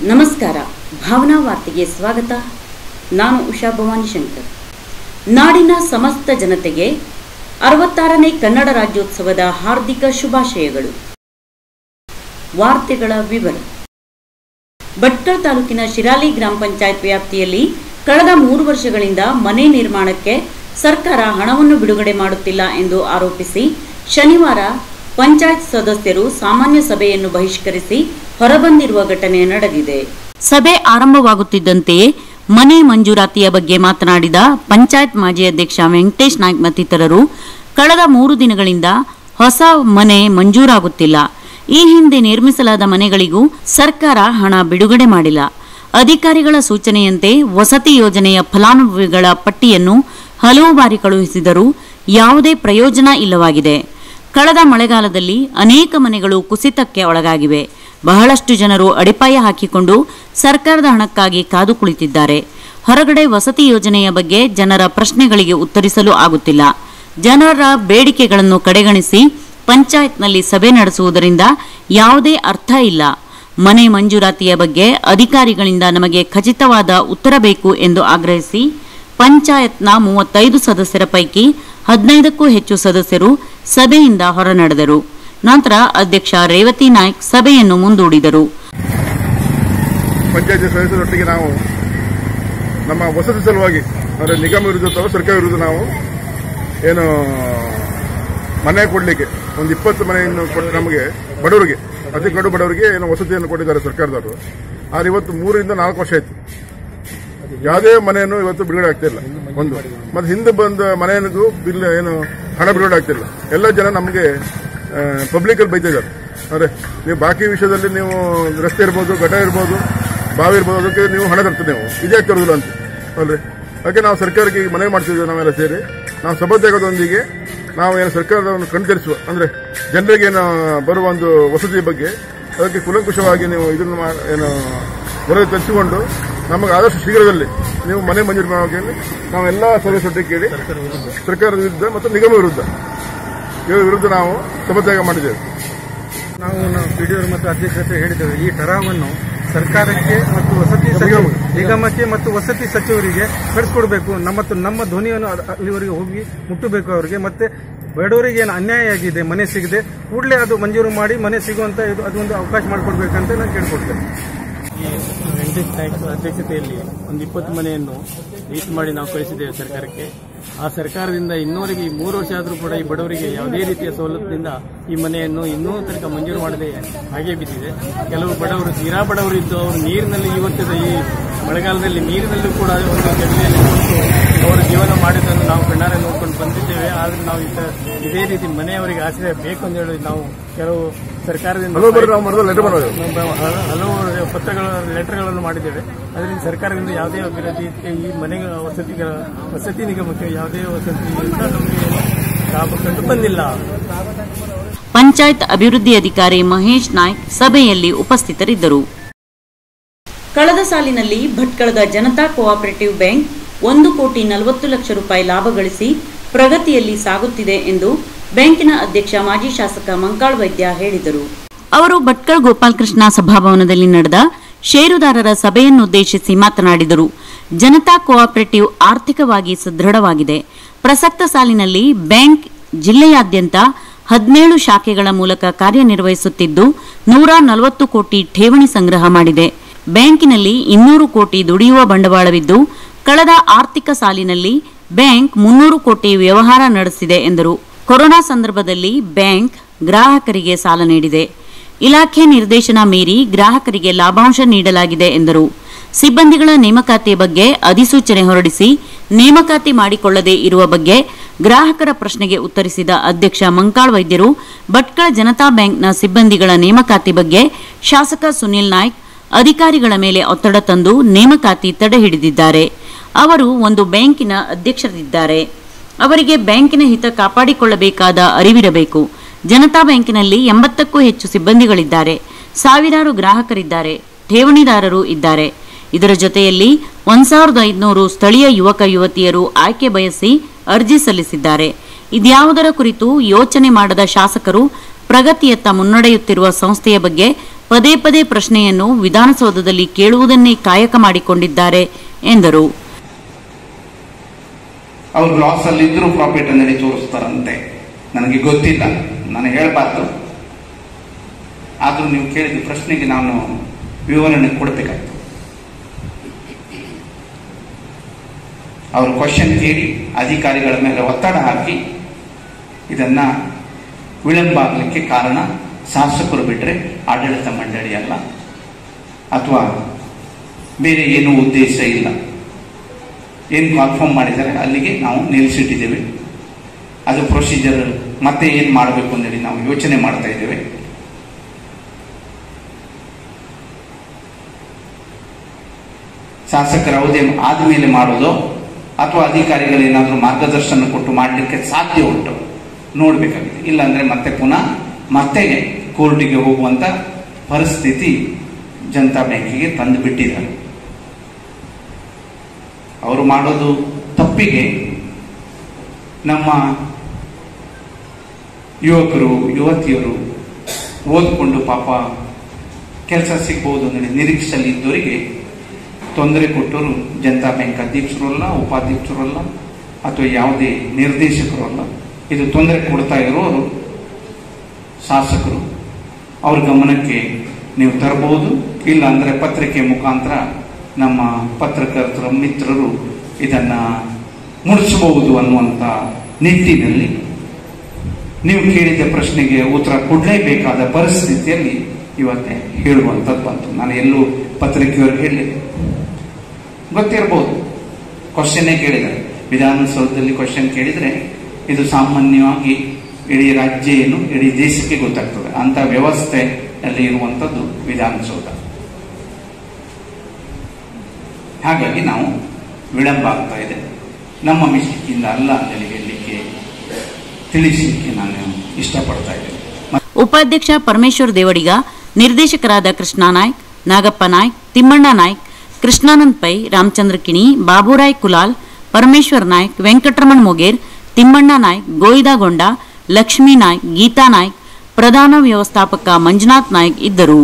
ನಮಸ್ಕಾರ ಭಾವನಾ ವಾರ್ತೆಗೆ ಸ್ವಾಗತ ನಾನು ಉಷಾ ಭವಾನಿ ಶಂಕರ್ ನಾಡಿನ ಸಮಸ್ತ ಜನತೆಗೆ ಅರವತ್ತಾರನೇ ಕನ್ನಡ ರಾಜ್ಯೋತ್ಸವದ ಹಾರ್ದಿಕ ಶುಭಾಶಯಗಳು ವಾರ್ತೆಗಳ ವಿವರ ಭಟ್ಕಳ ತಾಲೂಕಿನ ಶಿರಾಲಿ ಗ್ರಾಮ ಪಂಚಾಯತ್ ವ್ಯಾಪ್ತಿಯಲ್ಲಿ ಕಳೆದ ಮೂರು ವರ್ಷಗಳಿಂದ ಮನೆ ನಿರ್ಮಾಣಕ್ಕೆ ಸರ್ಕಾರ ಹಣವನ್ನು ಬಿಡುಗಡೆ ಮಾಡುತ್ತಿಲ್ಲ ಎಂದು ಆರೋಪಿಸಿ ಶನಿವಾರ ಪಂಚಾಯತ್ ಸದಸ್ಯರು ಸಾಮಾನ್ಯ ಸಭೆಯನ್ನು ಬಹಿಷ್ಕರಿಸಿ ಹೊರಬಂದಿರುವ ಘಟನೆ ನಡೆದಿದೆ ಸಭೆ ಆರಂಭವಾಗುತ್ತಿದ್ದಂತೆಯೇ ಮನೆ ಮಂಜೂರಾತಿಯ ಬಗ್ಗೆ ಮಾತನಾಡಿದ ಪಂಚಾಯತ್ ಮಾಜಿ ಅಧ್ಯಕ್ಷ ವೆಂಕಟೇಶ್ ನಾಯ್ಕ್ ಮತ್ತಿತರರು ಕಳೆದ ಮೂರು ದಿನಗಳಿಂದ ಹೊಸ ಮನೆ ಮಂಜೂರಾಗುತ್ತಿಲ್ಲ ಈ ಹಿಂದೆ ನಿರ್ಮಿಸಲಾದ ಮನೆಗಳಿಗೂ ಸರ್ಕಾರ ಹಣ ಬಿಡುಗಡೆ ಮಾಡಿಲ್ಲ ಅಧಿಕಾರಿಗಳ ಸೂಚನೆಯಂತೆ ವಸತಿ ಯೋಜನೆಯ ಫಲಾನುಭವಿಗಳ ಪಟ್ಟಿಯನ್ನು ಹಲವು ಬಾರಿ ಕಳುಹಿಸಿದರೂ ಯಾವುದೇ ಪ್ರಯೋಜನ ಇಲ್ಲವಾಗಿದೆ ಕಳೆದ ಮಳೆಗಾಲದಲ್ಲಿ ಅನೇಕ ಮನೆಗಳು ಕುಸಿತಕ್ಕೆ ಒಳಗಾಗಿವೆ ಬಹಳಷ್ಟು ಜನರು ಅಡಿಪಾಯ ಹಾಕಿಕೊಂಡು ಸರ್ಕಾರದ ಹಣಕ್ಕಾಗಿ ಕಾದು ಕುಳಿತಿದ್ದಾರೆ ಹೊರಗಡೆ ವಸತಿ ಯೋಜನೆಯ ಬಗ್ಗೆ ಜನರ ಪ್ರಶ್ನೆಗಳಿಗೆ ಉತ್ತರಿಸಲು ಆಗುತ್ತಿಲ್ಲ ಜನರ ಬೇಡಿಕೆಗಳನ್ನು ಕಡೆಗಣಿಸಿ ಪಂಚಾಯತ್ನಲ್ಲಿ ಸಭೆ ನಡೆಸುವುದರಿಂದ ಯಾವುದೇ ಅರ್ಥ ಇಲ್ಲ ಮನೆ ಮಂಜೂರಾತಿಯ ಬಗ್ಗೆ ಅಧಿಕಾರಿಗಳಿಂದ ನಮಗೆ ಖಚಿತವಾದ ಉತ್ತರ ಬೇಕು ಎಂದು ಆಗ್ರಹಿಸಿ ಪಂಚಾಯತ್ನ ಮೂವತ್ತೈದು ಸದಸ್ಯರ ಪೈಕಿ ಹದಿನೈದಕ್ಕೂ ಹೆಚ್ಚು ಸದಸ್ಯರು ಸಭೆಯಿಂದ ಹೊರನಡೆದರು ನಂತರ ಅಧ್ಯಕ್ಷ ರೇವತಿ ನಾಯ್ಕ್ ಸಭೆಯನ್ನು ಮುಂದೂಡಿದರು ಪಂಚಾಯತಿ ಸದಸ್ಯರೊಟ್ಟಿಗೆ ನಾವು ನಮ್ಮ ವಸತಿ ಸಲುವಾಗಿ ಅಂದರೆ ನಿಗಮ ವಿರುದ್ಧ ಅಥವಾ ಸರ್ಕಾರ ವಿರುದ್ಧ ನಾವು ಏನು ಮನೆ ಕೊಡಲಿಕ್ಕೆ ಒಂದು ಇಪ್ಪತ್ತು ಮನೆಯನ್ನು ಕೊಟ್ಟು ನಮಗೆ ಬಡವರಿಗೆ ಅತಿ ಕಡು ಬಡವರಿಗೆ ಏನು ವಸತಿಯನ್ನು ಕೊಟ್ಟಿದ್ದಾರೆ ಸರ್ಕಾರದವರು ಆದರೆ ಇವತ್ತು ಮೂರರಿಂದ ನಾಲ್ಕು ವರ್ಷ ಆಯ್ತು ಯಾವುದೇ ಮನೆಯನ್ನು ಇವತ್ತು ಬಿಡುಗಡೆ ಆಗ್ತಿಲ್ಲ ಒಂದು ಮತ್ತೆ ಹಿಂದೆ ಬಂದ ಮನೆಯನಿಗೂ ಬಿಲ್ ಏನು ಹಣ ಬಿಡುಗಡೆ ಆಗ್ತಿಲ್ಲ ಎಲ್ಲ ಜನ ನಮಗೆ ಪಬ್ಲಿಕ್ ಅಲ್ಲಿ ಬೈತಿದ್ದಾರೆ ಅಂದ್ರೆ ನೀವು ಬಾಕಿ ವಿಷಯದಲ್ಲಿ ನೀವು ರಸ್ತೆ ಇರ್ಬೋದು ಘಟ ಇರ್ಬೋದು ಬಾವಿ ಇರ್ಬೋದು ಅದಕ್ಕೆ ನೀವು ಹಣ ತರ್ತೀರಿ ನೀವು ಇದೇ ತರುದಿಲ್ಲ ಅಂತ ಅಲ್ರಿ ಅದಕ್ಕೆ ನಾವು ಸರ್ಕಾರಕ್ಕೆ ಈಗ ಮನವಿ ಮಾಡ್ತಿದ್ದೇವೆ ನಾವೆಲ್ಲ ಸೇರಿ ನಾವು ಸಬದ್ಧಾಗೋದೊಂದಿಗೆ ನಾವು ಏನು ಸರ್ಕಾರದವನ್ನು ಕಣ್ತರಿಸುವ ಅಂದ್ರೆ ಜನರಿಗೆ ಏನು ಬರುವ ಒಂದು ವಸತಿ ಬಗ್ಗೆ ಅದಕ್ಕೆ ಕುಲಂಕುಷವಾಗಿ ನೀವು ಇದನ್ನು ಮಾ- ಏನು ವರದಿ ತರಿಸಿಕೊಂಡು ನಮಗೆ ಆದಷ್ಟು ಶೀಘ್ರದಲ್ಲಿ ನೀವು ಮನೆ ಮಂಜೂರು ಮಾಡೋಕೆ ನಾವೆಲ್ಲ ಸದಸ್ಯರೊಟ್ಟಿಗೆ ಕೇಳಿ ಸರ್ಕಾರದ ವಿರುದ್ಧ ಮತ್ತು ನಿಗಮ ವಿರುದ್ಧ ಇವರ ವಿರುದ್ಧ ನಾವು ಸಭಾತ್ಯಾಗ ಮಾಡಿದ್ದೇವೆ ನಾವು ಪಿಡಿಒ ಮತ್ತು ಅಧ್ಯಕ್ಷತೆ ಹೇಳಿದ್ದೇವೆ ಈ ಠರಾವನ್ನು ಸರ್ಕಾರಕ್ಕೆ ಮತ್ತು ವಸತಿ ಸಚಿವ ನಿಗಮಕ್ಕೆ ಮತ್ತು ವಸತಿ ಸಚಿವರಿಗೆ ಕಳಿಸ್ಕೊಡ್ಬೇಕು ನಮ್ಮ ಮತ್ತು ನಮ್ಮ ಧ್ವನಿಯನ್ನು ಅದ್- ಅಲ್ಲಿವರೆಗೆ ಹೋಗಿ ಮುಟ್ಟಬೇಕು ಅವರಿಗೆ ಮತ್ತೆ ಬಡವರಿಗೆ ಏನು ಅನ್ಯಾಯ ಆಗಿದೆ ಮನೆ ಸಿಗದೆ ಕೂಡಲೇ ಅದು ಮಂಜೂರು ಮಾಡಿ ಮನೆ ಸಿಗುವಂತ ಇದು ಅದೊಂದು ಅವಕಾಶ ಮಾಡಿಕೊಡ್ಬೇಕಂತ ನಾನು ಕೇಳ್ಕೊಡ್ತೇನೆ ಈ ವೆಂಕಟೇಶ್ ನಾಯ್ಕ ಅಧ್ಯಕ್ಷತೆಯಲ್ಲಿ ಒಂದು ಇಪ್ಪತ್ತು ಮನೆಯನ್ನು ಲೀಸ್ಟ್ ಮಾಡಿ ನಾವು ಕಳಿಸಿದ್ದೇವೆ ಸರ್ಕಾರಕ್ಕೆ ಆ ಸರ್ಕಾರದಿಂದ ಇನ್ನೂವರೆಗೆ ಈ ಮೂರು ವರ್ಷ ಆದರೂ ಕೂಡ ಈ ಬಡವರಿಗೆ ಯಾವುದೇ ರೀತಿಯ ಸವಲತ್ತಿನಿಂದ ಈ ಮನೆಯನ್ನು ಇನ್ನೂ ತನಕ ಮಂಜೂರು ಮಾಡದೆ ಹಾಗೆ ಬಿದ್ದಿದೆ ಕೆಲವು ಬಡವರು ತೀರಾ ಬಡವರು ಇದ್ದು ಅವರು ನೀರಿನಲ್ಲಿ ಇವತ್ತಿನ ಈ ಮಳೆಗಾಲದಲ್ಲಿ ನೀರಿನಲ್ಲೂ ಕೂಡ ಒಂದು ಜಗಲಿಯಲ್ಲಿ ನಿಂತು ಅವರ ಜೀವನ ಮಾಡಿದ್ದನ್ನು ನಾವು ಕಣ್ಣಾರೆ ನೋಡ್ಕೊಂಡು ಬಂದಿದ್ದೇವೆ ಆದರೆ ನಾವು ಈಗ ಇದೇ ರೀತಿ ಮನೆಯವರಿಗೆ ಆಶ್ರಯ ಬೇಕು ಅಂತ ಹೇಳಿ ನಾವು ಕೆಲವು ಸರ್ಕಾರದಿಂದ ಹಲವು ಬಾರಿ ನಾವು ಮರದಲ್ಲಿ ಲೆಟರ್ ಮಾಡೋದು ನಾವು ಹಲ- ಹಲವು ಪತ್ರಗಳ ಲೆಟರ್ಗಳನ್ನು ಮಾಡಿದ್ದೇವೆ ಅದರಿಂದ ಸರ್ಕಾರದಿಂದ ಯಾವುದೇ ಅಭಿವೃದ್ಧಿ ಈ ಮನೆ ವಸತಿಗಳ ವಸತಿ ನಿಗಮಕ್ಕೆ ಯಾವುದೇ ವಸತಿಯಿಂದ ನಮಗೆ ಲಾಭ ಕಂಡು ಬಂದಿಲ್ಲ ಪಂಚಾಯತ್ ಅಭಿವೃದ್ಧಿ ಅಧಿಕಾರಿ ಮಹೇಶ್ ನಾಯ್ಕ್ ಸಭೆಯಲ್ಲಿ ಉಪಸ್ಥಿತರಿದ್ದರು ಕಳೆದ ಸಾಲಿನಲ್ಲಿ ಭಟ್ಕಳದ ಜನತಾ ಕೋಆಪರೇಟಿವ್ ಬ್ಯಾಂಕ್ ಒಂದು ಕೋಟಿ ನಲವತ್ತು ಲಕ್ಷ ರೂಪಾಯಿ ಲಾಭ ಗಳಿಸಿ ಪ್ರಗತಿಯಲ್ಲಿ ಸಾಗುತ್ತಿದೆ ಎಂದು ಬ್ಯಾಂಕಿನ ಅಧ್ಯಕ್ಷ ಮಾಜಿ ಶಾಸಕ ಮಂಕಾಳ್ ವೈದ್ಯ ಹೇಳಿದರು ಅವರು ಭಟ್ಕಳ ಗೋಪಾಲಕೃಷ್ಣ ಸಭಾಭವನದಲ್ಲಿ ನಡೆದ ಷೇರುದಾರರ ಸಭೆಯನ್ನುದ್ದೇಶಿಸಿ ಮಾತನಾಡಿದರು ಜನತಾ ಕೋಆಪರೇಟಿವ್ ಆರ್ಥಿಕವಾಗಿ ಸದೃಢವಾಗಿದೆ ಪ್ರಸಕ್ತ ಸಾಲಿನಲ್ಲಿ ಬ್ಯಾಂಕ್ ಜಿಲ್ಲೆಯಾದ್ಯಂತ ಹದಿನೇಳು ಶಾಖೆಗಳ ಮೂಲಕ ಕಾರ್ಯನಿರ್ವಹಿಸುತ್ತಿದ್ದು ನೂರ ನಲವತ್ತು ಕೋಟಿ ಠೇವಣಿ ಸಂಗ್ರಹ ಮಾಡಿದೆ ಬ್ಯಾಂಕಿನಲ್ಲಿ ಇನ್ನೂರು ಕೋಟಿ ದುಡಿಯುವ ಬಂಡವಾಳವಿದ್ದು ಕಳೆದ ಆರ್ಥಿಕ ಸಾಲಿನಲ್ಲಿ ಬ್ಯಾಂಕ್ ಮುನ್ನೂರು ಕೋಟಿ ವ್ಯವಹಾರ ನಡೆಸಿದೆ ಎಂದರು ಕೊರೋನಾ ಸಂದರ್ಭದಲ್ಲಿ ಬ್ಯಾಂಕ್ ಗ್ರಾಹಕರಿಗೆ ಸಾಲ ನೀಡಿದೆ ಇಲಾಖೆ ನಿರ್ದೇಶನ ಮೀರಿ ಗ್ರಾಹಕರಿಗೆ ಲಾಭಾಂಶ ನೀಡಲಾಗಿದೆ ಎಂದರು ಸಿಬ್ಬಂದಿಗಳ ನೇಮಕಾತಿ ಬಗ್ಗೆ ಅಧಿಸೂಚನೆ ಹೊರಡಿಸಿ ನೇಮಕಾತಿ ಮಾಡಿಕೊಳ್ಳದೇ ಇರುವ ಬಗ್ಗೆ ಗ್ರಾಹಕರ ಪ್ರಶ್ನೆಗೆ ಉತ್ತರಿಸಿದ ಅಧ್ಯಕ್ಷ ಮಂಕಾಳ್ ವೈದ್ಯರು ಭಟ್ಕಳ ಜನತಾ ಬ್ಯಾಂಕ್ನ ಸಿಬ್ಬಂದಿಗಳ ನೇಮಕಾತಿ ಬಗ್ಗೆ ಶಾಸಕ ಸುನಿಲ್ ನಾಯ್ಕ್ ಅಧಿಕಾರಿಗಳ ಮೇಲೆ ಒತ್ತಡ ತಂದು ನೇಮಕಾತಿ ತಡೆ ಹಿಡಿದಿದ್ದಾರೆ ಅವರು ಒಂದು ಬ್ಯಾಂಕಿನ ಅಧ್ಯಕ್ಷರಿದ್ದಾರೆ ಅವರಿಗೆ ಬ್ಯಾಂಕಿನ ಹಿತ ಕಾಪಾಡಿಕೊಳ್ಳಬೇಕಾದ ಅರಿವಿರಬೇಕು ಜನತಾ ಬ್ಯಾಂಕಿನಲ್ಲಿ ಎಂಬತ್ತಕ್ಕೂ ಹೆಚ್ಚು ಸಿಬ್ಬಂದಿಗಳಿದ್ದಾರೆ ಸಾವಿರಾರು ಗ್ರಾಹಕರಿದ್ದಾರೆ ಠೇವಣಿದಾರರು ಇದ್ದಾರೆ ಇದರ ಜೊತೆಯಲ್ಲಿ ಒಂದ್ ಸಾವಿರದ ಐದುನೂರು ಸ್ಥಳೀಯ ಯುವಕ ಯುವತಿಯರು ಆಯ್ಕೆ ಬಯಸಿ ಅರ್ಜಿ ಸಲ್ಲಿಸಿದ್ದಾರೆ ಇದ್ಯಾವುದರ ಕುರಿತು ಯೋಚನೆ ಮಾಡದ ಶಾಸಕರು ಪ್ರಗತಿಯತ್ತ ಮುನ್ನಡೆಯುತ್ತಿರುವ ಸಂಸ್ಥೆಯ ಬಗ್ಗೆ ಪದೇ ಪದೇ ಪ್ರಶ್ನೆಯನ್ನು ವಿಧಾನಸೌಧದಲ್ಲಿ ಕೇಳುವುದನ್ನೇ ಕಾಯಕ ಮಾಡಿಕೊಂಡಿದ್ದಾರೆ ಎಂದರು ಅವ್ರು ಲಾಸ್ ಅಲ್ಲಿ ಇದ್ರೂ ಪ್ರಾಫಿಟ್ ಅನ್ನಲ್ಲಿ ತೋರಿಸ್ತಾರಂತೆ ನನಗೆ ಗೊತ್ತಿಲ್ಲ ನಾನು ಹೇಳಬಾರ್ದು ಆದ್ರೂ ನೀವು ಕೇಳಿದ ಪ್ರಶ್ನೆಗೆ ನಾನು ವಿವರಣೆ ಕೊಡಬೇಕಾಗ್ತದೆ ಅವರು ಕ್ವಶನ್ ಕೇಳಿ ಅಧಿಕಾರಿಗಳ ಮೇಲೆ ಒತ್ತಡ ಹಾಕಿ ಇದನ್ನ ವಿಳಂಬ ಆಗಲಿಕ್ಕೆ ಕಾರಣ ಶಾಸಕರು ಬಿಟ್ಟರೆ ಆಡಳಿತ ಮಂಡಳಿ ಅಲ್ಲ ಅಥವಾ ಬೇರೆ ಏನೂ ಉದ್ದೇಶ ಇಲ್ಲ ಏನು ಕನ್ಫರ್ಮ್ ಮಾಡಿದ್ದಾರೆ ಅಲ್ಲಿಗೆ ನಾವು ನಿಲ್ಲಿಸಿಟ್ಟಿದ್ದೇವೆ ಅದು ಪ್ರೊಸೀಜರ್ ಮತ್ತೆ ಏನು ಮಾಡಬೇಕು ಅಂತೇಳಿ ನಾವು ಯೋಚನೆ ಮಾಡ್ತಾ ಇದ್ದೇವೆ ಶಾಸಕರ ಅವಧಿ ಆದಮೇಲೆ ಮಾಡೋದು ಅಥವಾ ಅಧಿಕಾರಿಗಳು ಏನಾದರೂ ಮಾರ್ಗದರ್ಶನ ಕೊಟ್ಟು ಮಾಡಲಿಕ್ಕೆ ಸಾಧ್ಯ ಉಂಟು ನೋಡಬೇಕಾಗಿದೆ ಇಲ್ಲಾಂದ್ರೆ ಮತ್ತೆ ಪುನಃ ಮತ್ತೆ ಕೋರ್ಟಿಗೆ ಹೋಗುವಂತ ಪರಿಸ್ಥಿತಿ ಜನತಾ ಬ್ಯಾಂಕಿಗೆ ತಂದು ಬಿಟ್ಟಿದ್ದಾರೆ ಅವರು ಮಾಡೋದು ತಪ್ಪಿಗೆ ನಮ್ಮ ಯುವಕರು ಯುವತಿಯರು ಓದ್ಕೊಂಡು ಪಾಪ ಕೆಲಸ ಸಿಗ್ಬೋದು ಅನ್ನೋ ನಿರೀಕ್ಷೆಯಲ್ಲಿ ಇದ್ದವರಿಗೆ ತೊಂದರೆ ಕೊಟ್ಟವರು ಜನತಾ ಬ್ಯಾಂಕ್ ಅಧ್ಯಕ್ಷರು ಅಲ್ಲ ಉಪಾಧ್ಯಕ್ಷರು ಅಲ್ಲ ಅಥವಾ ಯಾವುದೇ ನಿರ್ದೇಶಕರು ಅಲ್ಲ ಇದು ತೊಂದರೆ ಕೊಡ್ತಾ ಇರೋರು ಶಾಸಕರು ಅವ್ರ ಗಮನಕ್ಕೆ ನೀವು ತರಬಹುದು ಇಲ್ಲ ಅಂದ್ರೆ ಪತ್ರಿಕೆ ಮುಖಾಂತರ ನಮ್ಮ ಪತ್ರಕರ್ತರ ಮಿತ್ರರು ಇದನ್ನ ಮುಡಿಸಬಹುದು ಅನ್ನುವಂತ ನಿಟ್ಟಿನಲ್ಲಿ ನೀವು ಕೇಳಿದ ಪ್ರಶ್ನೆಗೆ ಉತ್ತರ ಕೊಡಲೇಬೇಕಾದ ಪರಿಸ್ಥಿತಿಯಲ್ಲಿ ಇವತ್ತೇ ಹೇಳುವಂಥದ್ದು ಬಂತು ನಾನು ಎಲ್ಲೂ ಪತ್ರಿಕೆಯವ್ರಿಗೆ ಹೇಳಲಿಲ್ಲ ಗೊತ್ತಿರಬಹುದು ಕ್ವಶನ್ನೇ ಕೇಳಿದರೆ ವಿಧಾನಸೌಧದಲ್ಲಿ ಕ್ವಶನ್ ಕೇಳಿದರೆ ಇದು ಸಾಮಾನ್ಯವಾಗಿ ಇಡೀ ರಾಜ್ಯ ಏನು ಇಡೀ ದೇಶಕ್ಕೆ ಗೊತ್ತಾಗ್ತದೆ ಅಂತ ವ್ಯವಸ್ಥೆಯಲ್ಲಿ ಇರುವಂಥದ್ದು ವಿಧಾನಸೌಧ ಹಾಗಾಗಿ ನಾವು ವಿಳಂಬ ಆಗ್ತಾ ಇದೆ ನಮ್ಮ ಮಿಸ್ಟೇಕಿಂದ ಅಲ್ಲ ಅಂತೇಳಿ ಹೇಳಲಿಕ್ಕೆ ತಿಳಿಸಲಿಕ್ಕೆ ನಾನು ಇಷ್ಟಪಡ್ತಾ ಇದ್ದೇನೆ ಉಪಾಧ್ಯಕ್ಷ ಪರಮೇಶ್ವರ್ ದೇವಡಿಗ ನಿರ್ದೇಶಕರಾದ ಕೃಷ್ಣಾ ನಾಯ್ಕ್ ನಾಗಪ್ಪ ನಾಯ್ಕ್ ತಿಮ್ಮಣ್ಣ ನಾಯ್ಕ್ ಕೃಷ್ಣಾನಂದ್ ಪೈ ರಾಮಚಂದ್ರ ಕಿಣಿ ಬಾಬುರಾಯ್ ಕುಲಾಲ್ ಪರಮೇಶ್ವರ್ ನಾಯ್ಕ್ ವೆಂಕಟರಮಣ್ ಮೊಗೇರ್ ತಿಮ್ಮಣ್ಣ ನಾಯ್ಕ್ ಗೋವಿದಗೊಂಡ ಲಕ್ಷ್ಮೀ ನಾಯ್ಕ್ ಗೀತಾ ನಾಯ್ಕ್ ಪ್ರಧಾನ ವ್ಯವಸ್ಥಾಪಕ ಮಂಜುನಾಥ್ ನಾಯ್ಕ್ ಇದ್ದರು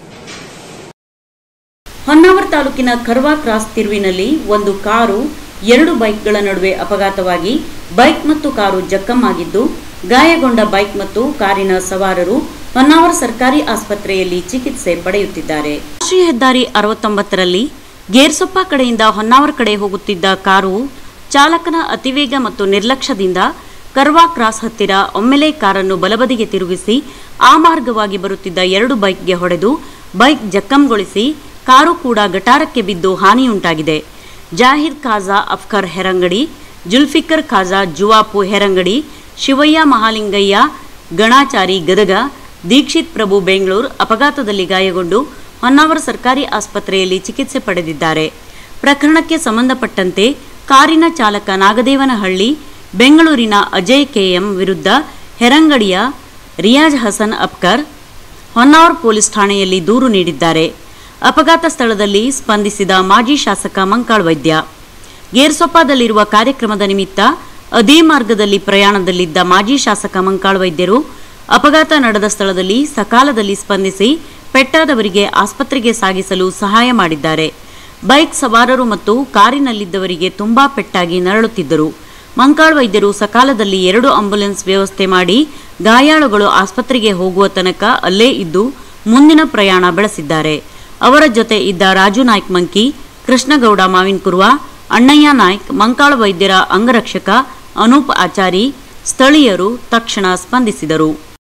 ಹೊನ್ನಾವರ ತಾಲೂಕಿನ ಕರ್ವಾ ಕ್ರಾಸ್ ತಿರುವಿನಲ್ಲಿ ಒಂದು ಕಾರು ಎರಡು ಬೈಕ್ಗಳ ನಡುವೆ ಅಪಘಾತವಾಗಿ ಬೈಕ್ ಮತ್ತು ಕಾರು ಜಖಂ ಆಗಿದ್ದು ಗಾಯಗೊಂಡ ಬೈಕ್ ಮತ್ತು ಕಾರಿನ ಸವಾರರು ಹೊನ್ನಾವರ ಸರ್ಕಾರಿ ಆಸ್ಪತ್ರೆಯಲ್ಲಿ ಚಿಕಿತ್ಸೆ ಪಡೆಯುತ್ತಿದ್ದಾರೆ ರಾಷ್ಟ್ರೀಯ ಹೆದ್ದಾರಿ ಅರವತ್ತೊಂಬತ್ತರಲ್ಲಿ ಗೇರ್ಸೊಪ್ಪ ಕಡೆಯಿಂದ ಹೊನ್ನಾವರ ಕಡೆ ಹೋಗುತ್ತಿದ್ದ ಕಾರು ಚಾಲಕನ ಅತಿವೇಗ ಮತ್ತು ನಿರ್ಲಕ್ಷ್ಯದಿಂದ ಕರ್ವಾ ಕ್ರಾಸ್ ಹತ್ತಿರ ಒಮ್ಮೆಲೆ ಕಾರನ್ನು ಬಲಬದಿಗೆ ತಿರುಗಿಸಿ ಆ ಮಾರ್ಗವಾಗಿ ಬರುತ್ತಿದ್ದ ಎರಡು ಬೈಕ್ಗೆ ಹೊಡೆದು ಬೈಕ್ ಜಖಂಗೊಳಿಸಿ ಕಾರು ಕೂಡ ಗಟಾರಕ್ಕೆ ಬಿದ್ದು ಹಾನಿಯುಂಟಾಗಿದೆ ಜಾಹಿದ್ ಖಾಜಾ ಅಫ್ಕರ್ ಹೆರಂಗಡಿ ಜುಲ್ಫಿಕರ್ ಖಾಜಾ ಜುವಾಪು ಹೆರಂಗಡಿ ಶಿವಯ್ಯ ಮಹಾಲಿಂಗಯ್ಯ ಗಣಾಚಾರಿ ಗದಗ ದೀಕ್ಷಿತ್ ಪ್ರಭು ಬೆಂಗಳೂರು ಅಪಘಾತದಲ್ಲಿ ಗಾಯಗೊಂಡು ಹೊನ್ನಾವರ ಸರ್ಕಾರಿ ಆಸ್ಪತ್ರೆಯಲ್ಲಿ ಚಿಕಿತ್ಸೆ ಪಡೆದಿದ್ದಾರೆ ಪ್ರಕರಣಕ್ಕೆ ಸಂಬಂಧಪಟ್ಟಂತೆ ಕಾರಿನ ಚಾಲಕ ನಾಗದೇವನಹಳ್ಳಿ ಬೆಂಗಳೂರಿನ ಅಜಯ್ ಕೆಎಂ ವಿರುದ್ಧ ಹೆರಂಗಡಿಯ ರಿಯಾಜ್ ಹಸನ್ ಅಪ್ಕರ್ ಹೊನ್ನಾವರ ಪೊಲೀಸ್ ಠಾಣೆಯಲ್ಲಿ ದೂರು ನೀಡಿದ್ದಾರೆ ಅಪಘಾತ ಸ್ಥಳದಲ್ಲಿ ಸ್ಪಂದಿಸಿದ ಮಾಜಿ ಶಾಸಕ ಮಂಕಾಳ್ ವೈದ್ಯ ಗೇರ್ಸೊಪ್ಪದಲ್ಲಿರುವ ಕಾರ್ಯಕ್ರಮದ ನಿಮಿತ್ತ ಅದೇ ಮಾರ್ಗದಲ್ಲಿ ಪ್ರಯಾಣದಲ್ಲಿದ್ದ ಮಾಜಿ ಶಾಸಕ ಮಂಕಾಳ್ ವೈದ್ಯರು ಅಪಘಾತ ನಡೆದ ಸ್ಥಳದಲ್ಲಿ ಸಕಾಲದಲ್ಲಿ ಸ್ಪಂದಿಸಿ ಪೆಟ್ಟಾದವರಿಗೆ ಆಸ್ಪತ್ರೆಗೆ ಸಾಗಿಸಲು ಸಹಾಯ ಮಾಡಿದ್ದಾರೆ ಬೈಕ್ ಸವಾರರು ಮತ್ತು ಕಾರಿನಲ್ಲಿದ್ದವರಿಗೆ ತುಂಬಾ ಪೆಟ್ಟಾಗಿ ನರಳುತ್ತಿದ್ದರು ಮಂಕಾಳ್ ವೈದ್ಯರು ಸಕಾಲದಲ್ಲಿ ಎರಡು ಆಂಬ್ಯುಲೆನ್ಸ್ ವ್ಯವಸ್ಥೆ ಮಾಡಿ ಗಾಯಾಳುಗಳು ಆಸ್ಪತ್ರೆಗೆ ಹೋಗುವ ತನಕ ಅಲ್ಲೇ ಇದ್ದು ಮುಂದಿನ ಪ್ರಯಾಣ ಬೆಳೆಸಿದ್ದಾರೆ ಅವರ ಜೊತೆ ಇದ್ದ ರಾಜು ನಾಯ್ಕ್ ಮಂಕಿ ಕೃಷ್ಣಗೌಡ ಮಾವಿನ್ಕುರ್ವ ಅಣ್ಣಯ್ಯ ನಾಯ್ಕ್ ಮಂಕಾಳ ವೈದ್ಯರ ಅಂಗರಕ್ಷಕ ಅನೂಪ್ ಆಚಾರಿ ಸ್ಥಳೀಯರು ತಕ್ಷಣ ಸ್ಪಂದಿಸಿದರು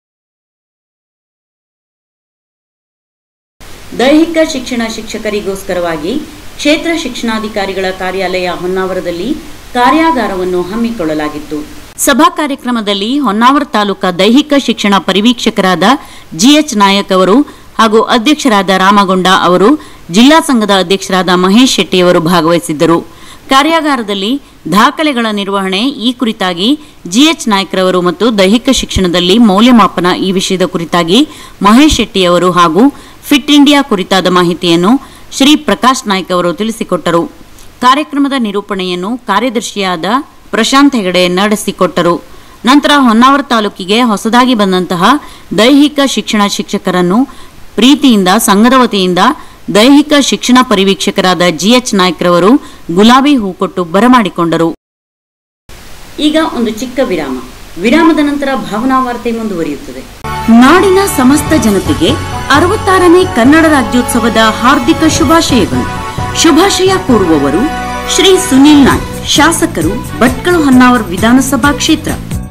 ದೈಹಿಕ ಶಿಕ್ಷಣ ಶಿಕ್ಷಕರಿಗೋಸ್ಕರವಾಗಿ ಕ್ಷೇತ್ರ ಶಿಕ್ಷಣಾಧಿಕಾರಿಗಳ ಕಾರ್ಯಾಲಯ ಹೊನ್ನಾವರದಲ್ಲಿ ಕಾರ್ಯಾಗಾರವನ್ನು ಹಮ್ಮಿಕೊಳ್ಳಲಾಗಿತ್ತು ಸಭಾ ಕಾರ್ಯಕ್ರಮದಲ್ಲಿ ಹೊನ್ನಾವರ ತಾಲೂಕಾ ದೈಹಿಕ ಶಿಕ್ಷಣ ಪರಿವೀಕ್ಷಕರಾದ ಜಿಎಚ್ ನಾಯಕ್ ಅವರು ಹಾಗೂ ಅಧ್ಯಕ್ಷರಾದ ರಾಮಗೊಂಡ ಅವರು ಜಿಲ್ಲಾ ಸಂಘದ ಅಧ್ಯಕ್ಷರಾದ ಮಹೇಶ್ ಶೆಟ್ಟಿಯವರು ಭಾಗವಹಿಸಿದ್ದರು ಕಾರ್ಯಾಗಾರದಲ್ಲಿ ದಾಖಲೆಗಳ ನಿರ್ವಹಣೆ ಈ ಕುರಿತಾಗಿ ಜಿಎಚ್ ನಾಯ್ಕರವರು ಮತ್ತು ದೈಹಿಕ ಶಿಕ್ಷಣದಲ್ಲಿ ಮೌಲ್ಯಮಾಪನ ಈ ವಿಷಯದ ಕುರಿತಾಗಿ ಮಹೇಶ್ ಶೆಟ್ಟಿಯವರು ಹಾಗೂ ಫಿಟ್ ಇಂಡಿಯಾ ಕುರಿತಾದ ಮಾಹಿತಿಯನ್ನು ಶ್ರೀ ಪ್ರಕಾಶ್ ನಾಯ್ಕ್ ಅವರು ತಿಳಿಸಿಕೊಟ್ಟರು ಕಾರ್ಯಕ್ರಮದ ನಿರೂಪಣೆಯನ್ನು ಕಾರ್ಯದರ್ಶಿಯಾದ ಪ್ರಶಾಂತ್ ಹೆಗಡೆ ನಡೆಸಿಕೊಟ್ಟರು ನಂತರ ಹೊನ್ನಾವರ ತಾಲೂಕಿಗೆ ಹೊಸದಾಗಿ ಬಂದಂತಹ ದೈಹಿಕ ಶಿಕ್ಷಣ ಶಿಕ್ಷಕರನ್ನು ಪ್ರೀತಿಯಿಂದ ಸಂಘದ ವತಿಯಿಂದ ದೈಹಿಕ ಶಿಕ್ಷಣ ಪರಿವೀಕ್ಷಕರಾದ ಜಿಎಚ್ ನಾಯ್ಕ್ರವರು ಗುಲಾಬಿ ಹೂ ಕೊಟ್ಟು ಬರಮಾಡಿಕೊಂಡರು ಈಗ ಒಂದು ಚಿಕ್ಕ ವಿರಾಮ ವಿರಾಮದ ನಂತರ ಭಾವನಾ ವಾರ್ತೆ ಮುಂದುವರಿಯುತ್ತದೆ ನಾಡಿನ ಸಮಸ್ತ ಜನತೆಗೆ ಅರವತ್ತಾರನೇ ಕನ್ನಡ ರಾಜ್ಯೋತ್ಸವದ ಹಾರ್ದಿಕ ಶುಭಾಶಯಗಳು ಶುಭಾಶಯ ಕೋರುವವರು ಶ್ರೀ ಸುನಿಲ್ ನಾಯ್ಕ್ ಶಾಸಕರು ಭಟ್ಕಳ ಹೊನ್ನಾವರ್ ವಿಧಾನಸಭಾ ಕ್ಷೇತ್ರ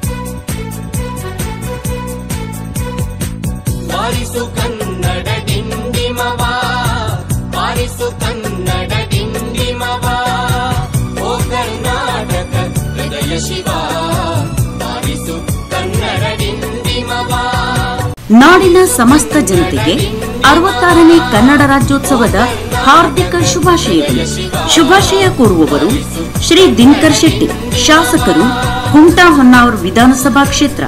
ಬಾರಿಸು ಕನ್ನಡ ಡಿಂಡಿಮವ ಬಾರಿಸು ಕನ್ನಡ ಡಿಂಡಿಮವ ಓ ಕರ್ನಾಟಕ ಹೃದಯ ಶಿವ ಬಾರಿಸು ಕನ್ನಡ ಡಿಂಡಿಮವ ನಾಡಿನ ಸಮಸ್ತ ಜನತೆಗೆ ಅರವತ್ತಾರನೇ ಕನ್ನಡ ರಾಜ್ಯೋತ್ಸವದ ಹಾರ್ದಿಕ ಶುಭಾಶಯಗಳು ಶುಭಾಶಯ ಕೋರುವವರು ಶ್ರೀ ದಿನಕರ್ ಶೆಟ್ಟಿ ಶಾಸಕರು ಕುಮಟಾ ಹೊನ್ನಾವರ್ ವಿಧಾನಸಭಾ ಕ್ಷೇತ್ರ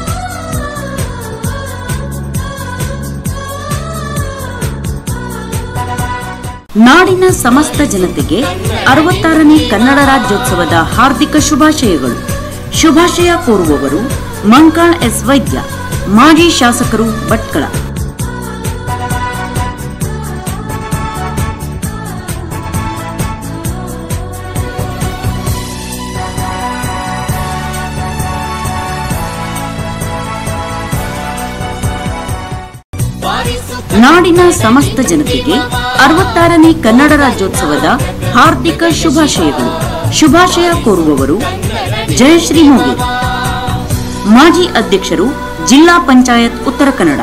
ನಾಡಿನ ಸಮಸ್ತ ಜನತೆಗೆ ಅರವತ್ತಾರನೇ ಕನ್ನಡ ರಾಜ್ಯೋತ್ಸವದ ಹಾರ್ದಿಕ ಶುಭಾಶಯಗಳು ಶುಭಾಶಯ ಕೋರುವವರು ಮಂಕಾಳ್ ಎಸ್ ವೈದ್ಯ ಮಾಜಿ ಶಾಸಕರು ಭಟ್ಕಳ ಬಾರಿಸು ನಾಡಿನ ಸಮಸ್ತ ಜನತೆಗೆ ಅರವತ್ತಾರನೇ ಕನ್ನಡ ರಾಜ್ಯೋತ್ಸವದ ಹಾರ್ದಿಕ ಶುಭಾಶಯಗಳು ಶುಭಾಶಯ ಕೋರುವವರು ಜಯಶ್ರೀ ಹೋಗಿ ಮಾಜಿ ಅಧ್ಯಕ್ಷರು ಜಿಲ್ಲಾ ಪಂಚಾಯತ್ ಉತ್ತರ ಕನ್ನಡ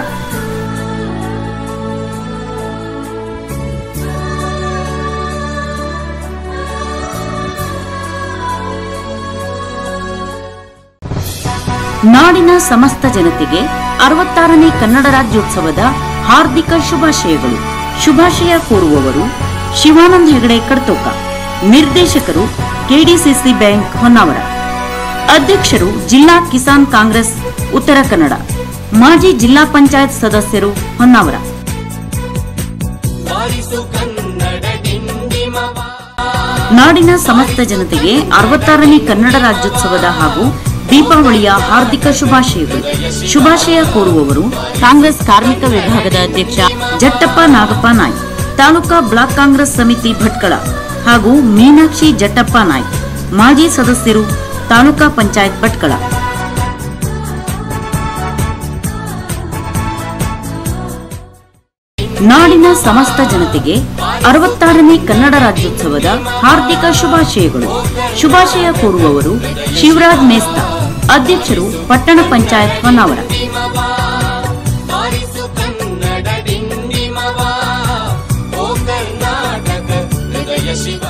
ನಾಡಿನ ಸಮಸ್ತ ಜನತೆಗೆ ಅರವತ್ತಾರನೇ ಕನ್ನಡ ರಾಜ್ಯೋತ್ಸವದ ಹಾರ್ದಿಕ ಶುಭಾಶಯಗಳು ಶುಭಾಶಯ ಕೋರುವವರು ಶಿವಾನಂದ್ ಹೆಗಡೆ ಕಡ್ತೋಕ ನಿರ್ದೇಶಕರು ಕೆಡಿಸಿಸಿ ಬ್ಯಾಂಕ್ ಹೊನ್ನಾವರ ಅಧ್ಯಕ್ಷರು ಜಿಲ್ಲಾ ಕಿಸಾನ್ ಕಾಂಗ್ರೆಸ್ ಉತ್ತರ ಕನ್ನಡ ಮಾಜಿ ಜಿಲ್ಲಾ ಪಂಚಾಯತ್ ಸದಸ್ಯರು ಹೊನ್ನಾವರ ಬಾರಿಸು ಕನ್ನಡ ಡಿಂಡಿಮವ ನಾಡಿನ ಸಮಸ್ತ ಜನತೆಗೆ ಅರವತ್ತಾರನೇ ಕನ್ನಡ ರಾಜ್ಯೋತ್ಸವದ ಹಾಗೂ ದೀಪಾವಳಿಯ ಹಾರ್ದಿಕ ಶುಭಾಶಯಗಳು ಶುಭಾಶಯ ಕೋರುವವರು ಕಾಂಗ್ರೆಸ್ ಕಾರ್ಮಿಕ ವಿಭಾಗದ ಅಧ್ಯಕ್ಷ ಜಟ್ಟಪ್ಪ ನಾಗಪ್ಪ ನಾಯ್ಕ್ ತಾಲೂಕಾ ಬ್ಲಾಕ್ ಕಾಂಗ್ರೆಸ್ ಸಮಿತಿ ಭಟ್ಕಳ ಹಾಗೂ ಮೀನಾಕ್ಷಿ ಜಟ್ಟಪ್ಪ ನಾಯ್ಕ್ ಮಾಜಿ ಸದಸ್ಯರು ತಾಲೂಕಾ ಪಂಚಾಯತ್ ಭಟ್ಕಳ ನಾಡಿನ ಸಮಸ್ತ ಜನತೆಗೆ ಅರವತ್ತಾರನೇ ಕನ್ನಡ ರಾಜ್ಯೋತ್ಸವದ ಹಾರ್ದಿಕ ಶುಭಾಶಯಗಳು ಶುಭಾಶಯ ಕೋರುವವರು ಶಿವರಾಜ್ ಮೇಸ್ತಾ ಅಧ್ಯಕ್ಷರು ಪಟ್ಟಣ ಪಂಚಾಯತ್ ಹೊನ್ನಾವರ ಬಾರಿಸು ಕನ್ನಡ ಡಿಂಡಿಮವ ಓ ಕರ್ನಾಟಕ ಹೃದಯ ಶಿವ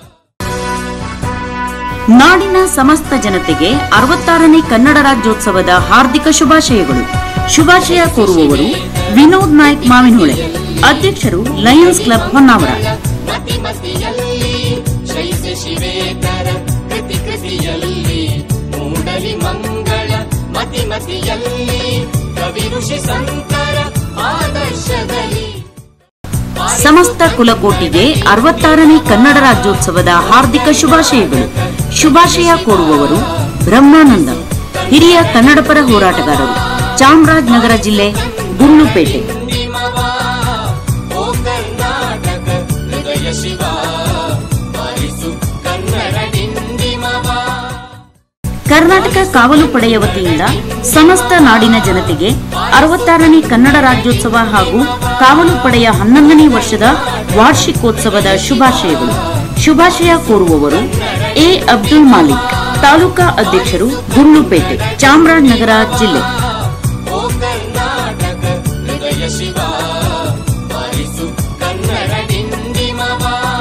ನಾಡಿನ ಸಮಸ್ತ ಜನತೆಗೆ ಅರವತ್ತಾರನೇ ಕನ್ನಡ ರಾಜ್ಯೋತ್ಸವದ ಹಾರ್ದಿಕ ಶುಭಾಶಯಗಳು ಶುಭಾಶಯ ಕೋರುವವರು ವಿನೋದ್ ನಾಯ್ಕ್ ಮಾವಿನಹೊಳೆ ಅಧ್ಯಕ್ಷರು ಲಯನ್ಸ್ ಕ್ಲಬ್ ಹೊನ್ನಾವರ ಮತಿ ಮತಿಯಲ್ಲಿ ಶೈಸ ಶಿವೇತರ ಕೃತಿ ಕೃತಿಯಲ್ಲಿ ಮೂಡಲಿ ಮಂಗಳ ಮತಿ ಮತಿಯಲ್ಲಿ ಕವಿ ಋಷಿ ಸಂತರ ಆದರ್ಶದಲ್ಲಿ ಸಮಸ್ತ ಕುಲಕೋಟಿಗೆ ಅರವತ್ತಾರನೇ ಕನ್ನಡ ರಾಜ್ಯೋತ್ಸವದ ಹಾರ್ದಿಕ ಶುಭಾಶಯಗಳು ಶುಭಾಶಯ ಕೋರುವವರು ಬ್ರಹ್ಮಾನಂದ ಹಿರಿಯ ಕನ್ನಡಪರ ಹೋರಾಟಗಾರರು ಚಾಮರಾಜನಗರ ಜಿಲ್ಲೆ ಗುಂಡ್ಲುಪೇಟೆ ಡಿಂಡಿಮವ ಓ ಕರ್ನಾಟಕ ಹೃದಯ ಶಿವ ಬಾರಿಸು ಕನ್ನಡ ಡಿಂಡಿಮವ ಕರ್ನಾಟಕ ಕಾವಲು ಪಡೆಯ ವತಿಯಿಂದ ಸಮಸ್ತ ನಾಡಿನ ಜನತೆಗೆ ಅರವತ್ತಾರನೇ ಕನ್ನಡ ರಾಜ್ಯೋತ್ಸವ ಹಾಗೂ ಕಾವಲು ಪಡೆಯ ಹನ್ನೊಂದನೇ ವರ್ಷದ ವಾರ್ಷಿಕೋತ್ಸವದ ಶುಭಾಶಯಗಳು ಶುಭಾಶಯ ಕೋರುವವರು ಎ ಅಬ್ದುಲ್ ಮಾಲಿಕ್ ತಾಲೂಕಾ ಅಧ್ಯಕ್ಷರು ಗುಂಡ್ಲುಪೇಟೆ ಚಾಮರಾಜನಗರ ಜಿಲ್ಲೆ ಓ ಕರ್ನಾಟಕ ಹೃದಯ ಶಿವ ಬಾರಿಸು ಕನ್ನಡ ಡಿಂಡಿಮವ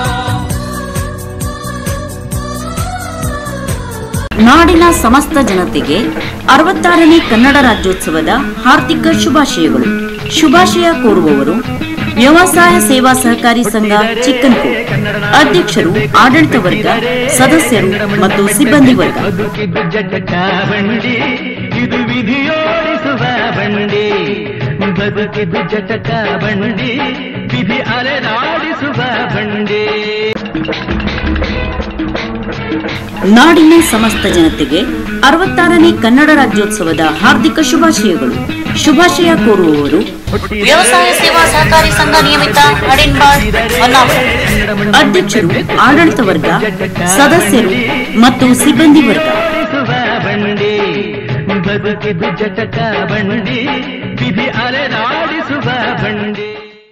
ನಾಡಿನ ಸಮಸ್ತ ಜನತೆಗೆ ಅರವತ್ತಾರನೇ ಕನ್ನಡ ರಾಜ್ಯೋತ್ಸವದ ಹಾರ್ದಿಕ ಶುಭಾಶಯಗಳು ಶುಭಾಶಯ ಕೋರುವವರು ವ್ಯವಸಾಯ ಸೇವಾ ಸಹಕಾರಿ ಸಂಘ ಚಿಕ್ಕನ್ಕೋಟ್ ಅಧ್ಯಕ್ಷರು ಆಡಳಿತ ವರ್ಗ ಸದಸ್ಯರು ಮತ್ತು ಸಿಬ್ಬಂದಿ ವರ್ಗ ಬದುಕಿದು ಜಟಕ ಬಂಡಿ ಇದು ವಿಧಿಯೋಡಿಸುವ ಬಂಡಿ ಬದುಕಿದು ಜಟಕ ಬಂಡಿ ವಿಧಿ ಅಲೆದಾಡಿಸುವ ಬಂಡಿ ನಾಡಿನ ಸಮಸ್ತ ಜನತೆಗೆ ಅರವತ್ತಾರನೇ ಕನ್ನಡ ರಾಜ್ಯೋತ್ಸವದ ಹಾರ್ದಿಕ ಶುಭಾಶಯಗಳು ಶುಭಾಶಯ ಕೋರುವವರು ವ್ಯವಸಾಯ ಸೇವಾ ಸಹಕಾರಿ ಸಂಘ ನಿಯಮಿತ ಹಡಿನ್ಬಾಳ್ ಹೊನ್ನಾವರ ಅಧ್ಯಕ್ಷರು ಆಡಳಿತ ವರ್ಗ ಸದಸ್ಯರು ಮತ್ತು ಸಿಬ್ಬಂದಿ ವರ್ಗ ಬಂಡಿ ಬದುಕಿದು ಜಟಕ ಬಂಡಿ ವಿಧಿ ಅಲೆದಾಡಿಸುವ ಬಂಡಿ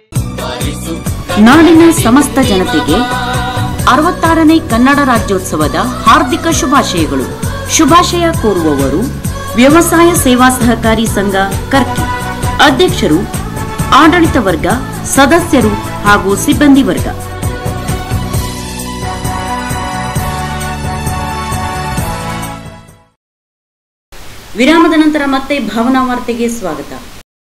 ನಾಡಿನ ಸಮಸ್ತ ಜನತೆಗೆ ಅರವತ್ತಾರನೇ ಕನ್ನಡ ರಾಜ್ಯೋತ್ಸವದ ಹಾರ್ದಿಕ ಶುಭಾಶಯಗಳು ಶುಭಾಶಯ ಕೋರುವವರು ವ್ಯವಸಾಯ ಸೇವಾ ಸಹಕಾರಿ ಸಂಘ ಕರ್ಕಿ ಅಧ್ಯಕ್ಷರು ಆಡಳಿತ ವರ್ಗ ಸದಸ್ಯರು ಹಾಗೂ ಸಿಬ್ಬಂದಿ ವರ್ಗ ವಿರಾಮದ ನಂತರ ಮತ್ತೆ ಭಾವನಾ ವಾರ್ತೆಗೆ ಸ್ವಾಗತ